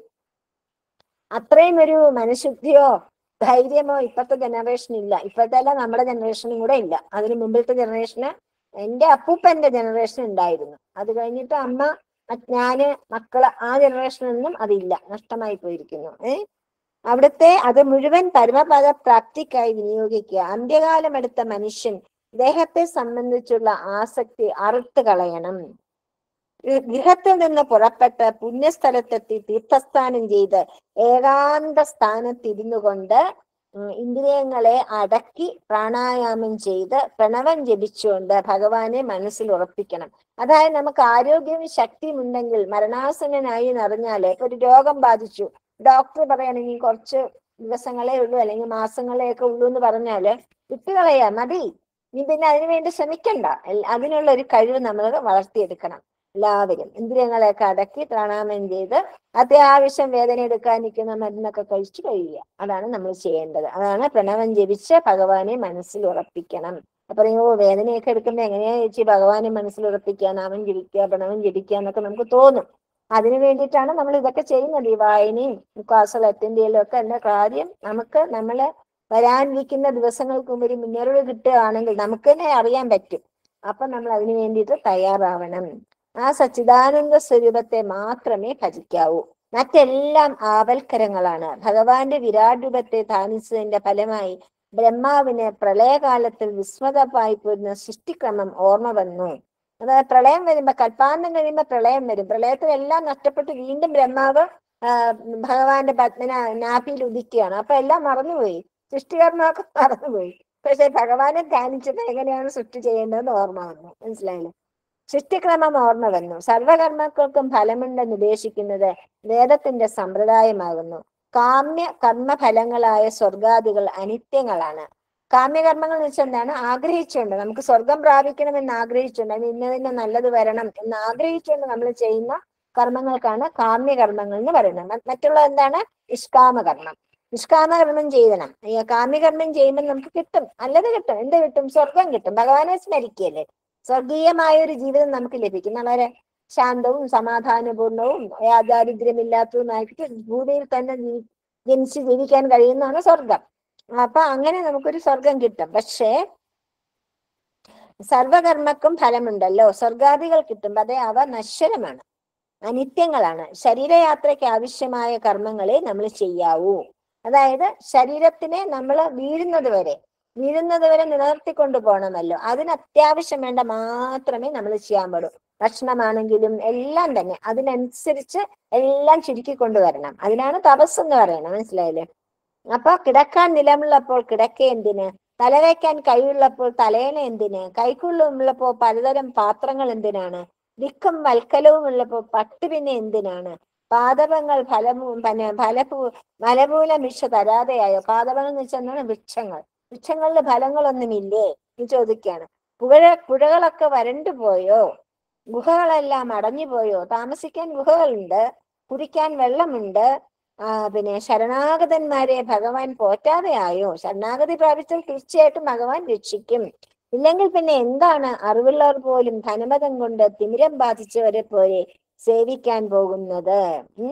അത്രയും ഒരു മനഃശുദ്ധിയോ ധൈര്യമോ ഇപ്പോഴത്തെ ജനറേഷൻ ഇല്ല ഇപ്പോഴത്തെ അല്ല നമ്മുടെ ജനറേഷനും കൂടെ ഇല്ല അതിന് മുമ്പിലത്തെ ജനറേഷന് എന്റെ അപ്പൂപ്പന്റെ ജനറേഷൻ ഉണ്ടായിരുന്നു അത് കഴിഞ്ഞിട്ട് അമ്മ മ- ഞാന് മക്കള് ആ ജനറേഷനൊന്നും അതില്ല നഷ്ടമായി പോയിരിക്കുന്നു ഏ അവിടുത്തെ അത് മുഴുവൻ പരമപദ പ്രാപ്തിക്കായി വിനിയോഗിക്കുക അന്ത്യകാലം എടുത്ത മനുഷ്യൻ ദേഹത്തെ സംബന്ധിച്ചുള്ള ആസക്തി അറുത്ത് കളയണം ഗൃ- ഗൃഹത്തിൽ നിന്ന് പുറപ്പെട്ട് പുണ്യസ്ഥലത്തെത്തി തീർത്ഥസ്നാനം ചെയ്ത് ഏകാന്ത സ്ഥാനത്തിരുന്നു കൊണ്ട് ഉം, ഇന്ദ്രിയങ്ങളെ അടക്കി പ്രാണായാമം ചെയ്ത് പ്രണവം ജപിച്ചുകൊണ്ട് ഭഗവാനെ മനസ്സിൽ ഉറപ്പിക്കണം അതായത് നമുക്ക് ആരോഗ്യവും ശക്തിയും ഉണ്ടെങ്കിൽ മരണാസന്നനായി എന്നറിഞ്ഞാല് ഇപ്പൊ ഒരു രോഗം ബാധിച്ചു ഡോക്ടർ പറയുകയാണെങ്കിൽ കുറച്ച് ദിവസങ്ങളേ ഉള്ളൂ അല്ലെങ്കിൽ മാസങ്ങളേ ഒക്കെ ഉള്ളൂ എന്ന് പറഞ്ഞാല് വിട്ടുകളയാ മതി നീ പിന്നെ അതിനുവേണ്ടി ശ്രമിക്കണ്ട എൽ- അതിനുള്ള ഒരു കഴിവ് നമ്മൾ വളർത്തിയെടുക്കണം എല്ലാവരും ഇന്ദ്രിയങ്ങളെയൊക്കെ അടക്കി പ്രാണാമം ചെയ്ത് അത്യാവശ്യം വേദന എടുക്കാൻ നിൽക്കുന്ന മരുന്നൊക്കെ കഴിച്ചു കഴിയുക അതാണ് നമ്മൾ ചെയ്യേണ്ടത് അതാണ് പ്രണവം ജപിച്ച് ഭഗവാനെ മനസ്സിൽ ഉറപ്പിക്കണം അപ്പൊ പറയും, ഓ വേദനയൊക്കെ എടുക്കുമ്പോ എങ്ങനെയാ ചേച്ചി ഭഗവാനെ മനസ്സിൽ ഉറപ്പിക്കുക നാമം ജപിക്കുക പ്രണവം ജപിക്കുക എന്നൊക്കെ നമുക്ക് തോന്നും അതിനു വേണ്ടിയിട്ടാണ് നമ്മൾ ഇതൊക്കെ ചെയ്യുന്നത് ഈ വായനയും ക്ലാസ്സുകൾ അറ്റൻഡ് ചെയ്യലും ഒക്കെ എന്റെ കാര്യം നമുക്ക് നമ്മള് വരാനിരിക്കുന്ന ദിവസങ്ങൾക്ക് മുമ്പ് ഒരു മുന്നറിവ് കിട്ടുകയാണെങ്കിൽ നമുക്ക് തന്നെ അറിയാൻ പറ്റും അപ്പൊ നമ്മൾ അതിനു വേണ്ടിയിട്ട് തയ്യാറാവണം ആ സച്ചിദാനന്ദ സ്വരൂപത്തെ മാത്രമേ ഭജിക്കാവൂ മറ്റെല്ലാം ആവൽക്കരങ്ങളാണ് ഭഗവാന്റെ വിരാട് രൂപത്തെ ധാനിച്ചതിന്റെ ഫലമായി ബ്രഹ്മാവിന് പ്രളയകാലത്തിൽ വിസ്മൃതമായി പോരുന്ന സൃഷ്ടിക്രമം ഓർമ്മ വന്നു അതായത് പ്രളയം വരുമ്പോ കൽപ്പാന്തം കഴിയുമ്പോ പ്രളയം വരും പ്രളയത്തിൽ എല്ലാം നഷ്ടപ്പെട്ട് വീണ്ടും ബ്രഹ്മാവ് ആ, ഭഗവാന്റെ പത്മന നാഭിയിൽ ഉദിക്കുകയാണ് അപ്പൊ എല്ലാം മറന്നുപോയി സൃഷ്ടികർമ്മമൊക്കെ മറന്നുപോയി പക്ഷെ ഭഗവാനെ ധ്യാനിച്ചത് എങ്ങനെയാണ് സൃഷ്ടി ചെയ്യേണ്ടതെന്ന് ഓർമ്മ വന്നു മനസ്സിലായില്ലേ സൃഷ്ടിക്രമം ഓർമ്മ വന്നു സർവകർമ്മക്കൾക്കും ഫലമുണ്ടെന്ന് ഉപേക്ഷിക്കുന്നത് വേദത്തിന്റെ സമ്പ്രദായമാകുന്നു കാമ്യ കർമ്മഫലങ്ങളായ സ്വർഗാദികൾ അനിത്യങ്ങളാണ് കാമ്യകർമ്മങ്ങൾ എന്ന് വെച്ചാൽ എന്താണ് ആഗ്രഹിച്ചുകൊണ്ട് നമുക്ക് സ്വർഗം പ്രാപിക്കണമെന്ന് ആഗ്രഹിച്ചുകൊണ്ട് അതിന് ഇന്നതിന് നല്ലത് വരണം എന്ന് ആഗ്രഹിച്ചുകൊണ്ട് നമ്മൾ ചെയ്യുന്ന കർമ്മങ്ങൾക്കാണ് കാമ്യകർമ്മങ്ങൾ എന്ന് പറയുന്നത് മ- മറ്റുള്ളത് എന്താണ് നിഷ്കാമകർമ്മം നിഷ്കാമകർമ്മം ചെയ്യണം ഈ കാമ്യകർമ്മം ചെയ്യുമ്പോൾ നമുക്ക് കിട്ടും നല്ലത് കിട്ടും എന്ത് കിട്ടും സ്വർഗം കിട്ടും ഭഗവാനെ സ്മരിക്കല്ലേ സ്വർഗീയമായ ഒരു ജീവിതം നമുക്ക് ലഭിക്കും വളരെ ശാന്തവും സമാധാനപൂർണവും ദാരിദ്ര്യമില്ലാത്തതുമായിട്ട് ഭൂമിയിൽ തന്നെ ജീ- ജനിച്ച് ജീവിക്കാൻ കഴിയുന്നതാണ് സ്വർഗം അപ്പൊ അങ്ങനെ നമുക്കൊരു സ്വർഗം കിട്ടും പക്ഷേ സർവകർമ്മക്കും ഫലമുണ്ടല്ലോ സ്വർഗാദികൾ കിട്ടും അതെ അവ നശ്വരമാണ് അനിത്യങ്ങളാണ് ശരീരയാത്രയ്ക്ക് ആവശ്യമായ കർമ്മങ്ങളെ നമ്മൾ ചെയ്യാവൂ അതായത് ശരീരത്തിനെ നമ്മൾ വീഴുന്നത് വരെ വീഴുന്നത് വരെ നിലനിർത്തിക്കൊണ്ട് പോകണമല്ലോ അതിന് അത്യാവശ്യം വേണ്ട മാത്രമേ നമ്മൾ ചെയ്യാൻ പാടൂ ഭക്ഷണമാണെങ്കിലും എല്ലാം തന്നെ അതിനനുസരിച്ച് എല്ലാം ചുരുക്കി കൊണ്ടുവരണം അതിനാണ് തപസ് എന്ന് പറയുന്നത് മനസ്സിലായില്ലേ അപ്പൊ കിടക്കാൻ നിലമുള്ളപ്പോൾ കിടക്ക എന്തിന് തലവയ്ക്കാൻ കൈയുള്ളപ്പോൾ തലയണ എന്തിന് കൈക്കുള്ളുള്ളപ്പോൾ പലതരം പാത്രങ്ങൾ എന്തിനാണ് ദിക്കും വൽക്കലവും ഉള്ളപ്പോൾ പട്ട് പിന്നെ എന്തിനാണ് പാദപങ്ങൾ ഫലമൂ പിന്നെ ഫലപൂ ഫലമൂലം വിഷ തരാതെയായോ പാദപങ്ങൾ എന്ന് വെച്ചാൽ വൃക്ഷങ്ങൾ വൃക്ഷങ്ങളിൽ ഫലങ്ങളൊന്നുമില്ലേ എന്ന് ചോദിക്കാണ് പുഴ പുഴകളൊക്കെ വരണ്ടു പോയോ ഗുഹകളെല്ലാം അടഞ്ഞു പോയോ താമസിക്കാൻ ഗുഹകളുണ്ട് കുടിക്കാൻ വെള്ളമുണ്ട് ആ പിന്നെ ശരണാഗതന്മാരെ ഭഗവാൻ പോറ്റാതെയായോ ശരണാഗതി പ്രാപിച്ചാൽ തീർച്ചയായിട്ടും ഭഗവാൻ രക്ഷിക്കും ഇല്ലെങ്കിൽ പിന്നെ എന്താണ് അറിവുള്ളവർ പോലും ധനമതം കൊണ്ട് തിമിരം ബാധിച്ചവരെ പോലെ സേവിക്കാൻ പോകുന്നത് ഉം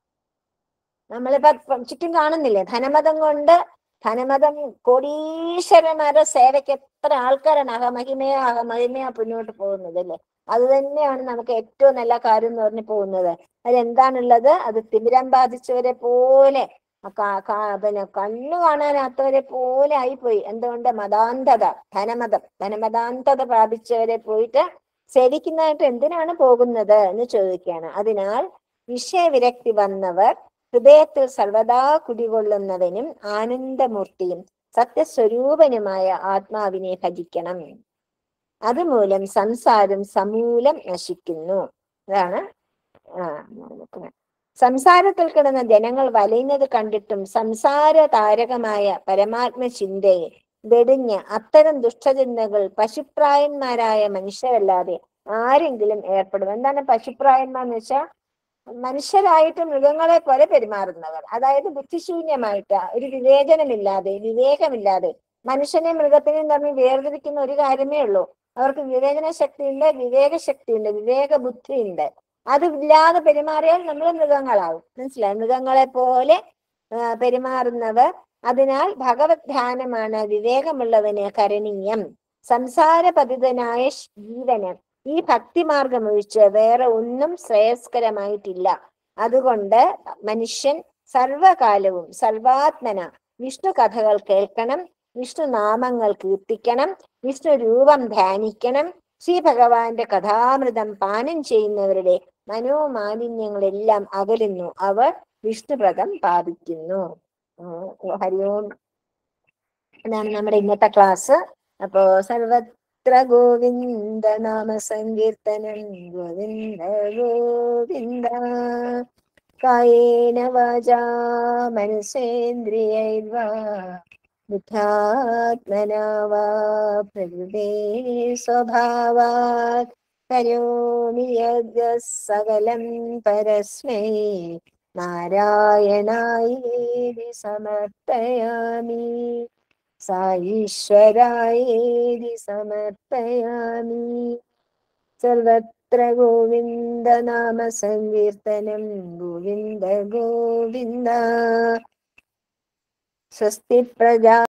നമ്മളിപ്പോ ഇപ്പം ചുറ്റും കാണുന്നില്ലേ ധനമതം കൊണ്ട് ധനമതം കോടീശ്വരന്മാരുടെ സേവയ്ക്ക് എത്ര ആൾക്കാരാണ് അഹമഹിമയോ അഹമഹിമയോ മുന്നോട്ട് പോകുന്നത് അല്ലേ അത് തന്നെയാണ് നമുക്ക് ഏറ്റവും നല്ല കാര്യം എന്ന് പറഞ്ഞു പോകുന്നത് അതിലെന്താണുള്ളത് അത് തിമിരം ബാധിച്ചവരെ പോലെ ആ കാ- കാ- പിന്നെ കണ്ണു കാണാനാത്തവരെ പോലെ ആയിപ്പോയി എന്തുകൊണ്ട് മതാന്ധത ധനമതം ധനമതാന്ധത പ്രാപിച്ചവരെ പോയിട്ട് സേവിക്കുന്നതായിട്ട് എന്തിനാണ് പോകുന്നത് എന്ന് ചോദിക്കുകയാണ് അതിനാൽ വിഷയവിരക്തി വന്നവർ ഹൃദയത്തിൽ സർവദാ കുടികൊള്ളുന്നവനും ആനന്ദമൂർത്തിയും സത്യസ്വരൂപനുമായ ആത്മാവിനെ ഭജിക്കണം അതുമൂലം സംസാരം സമൂലം നശിക്കുന്നു അതാണ് ആ നോക്കുന്നത്. സംസാരത്തിൽ കിടന്ന ജനങ്ങൾ വലയുന്നത് കണ്ടിട്ടും സംസാര താരകമായ പരമാത്മ ചിന്തയെ വെടിഞ്ഞ് അത്തരം ദുഷ്ടചിന്തകൾ പശുപ്രായന്മാരായ മനുഷ്യരല്ലാതെ ആരെങ്കിലും ഏർപ്പെടും എന്താണ് പശുപ്രായന്മാർ എന്ന് വെച്ചാൽ മനുഷ്യരായിട്ട് മൃഗങ്ങളെ പോലെ പെരുമാറുന്നവർ അതായത് ബുദ്ധിശൂന്യമായിട്ട് ഒരു വിവേചനമില്ലാതെ വിവേകമില്ലാതെ മനുഷ്യനെ മൃഗത്തിനെയും തമ്മിൽ വേർതിരിക്കുന്ന ഒരു കാര്യമേ ഉള്ളൂ അവർക്ക് വിവേചന ശക്തിയുണ്ട് വിവേക ശക്തിയുണ്ട് വിവേക ബുദ്ധിയുണ്ട് അതില്ലാതെ പെരുമാറിയാൽ നമ്മൾ മൃഗങ്ങളാവും മനസ്സിലായി മൃഗങ്ങളെ പോലെ ആ, പെരുമാറുന്നവർ അതിനാൽ ഭഗവത് ധ്യാനമാണ് വിവേകമുള്ളവന് കരണീയം സംസാരപതിതനായ ജീവന് ഈ ഭക്തിമാർഗം ഒഴിച്ച് വേറെ ഒന്നും ശ്രേയസ്കരമായിട്ടില്ല അതുകൊണ്ട് മനുഷ്യൻ സർവകാലവും സർവാത്മന വിഷ്ണു കഥകൾ കേൾക്കണം വിഷ്ണു നാമങ്ങൾ കീർത്തിക്കണം വിഷ്ണു രൂപം ധ്യാനിക്കണം ശ്രീ ഭഗവാന്റെ കഥാമൃതം പാനം ചെയ്യുന്നവരുടെ മനോമാലിന്യങ്ങളെല്ലാം അകലുന്നു അവർ വിഷ്ണുപ്രദം പാപിക്കുന്നു ഉം, ഹരി ഓം ഇതാണ് നമ്മുടെ ഇന്നത്തെ ക്ലാസ് അപ്പോ സർവത്ര ഗോവിന്ദ നാമ സങ്കീർത്തനം ഗോവിന്ദ ഗോവിന്ദ കായേന വാചാ മനസേന്ദ്രിയൈർവാ ബുദ്ധാത്മനാ വാ പ്രകൃതേ സ്വഭാവാത് കരോമി യദ്യ സകലം പരസ്മൈ നാരായണായേതി സമർപ്പയാമി സായീശ്വരായേതി സമർപ്പയാമി സർവത്ര ഗോവിന്ദ നാമ സങ്കീർത്തനം ഗോവിന്ദ ഗോവിന്ദ സ്വസ്തി പ്രജാ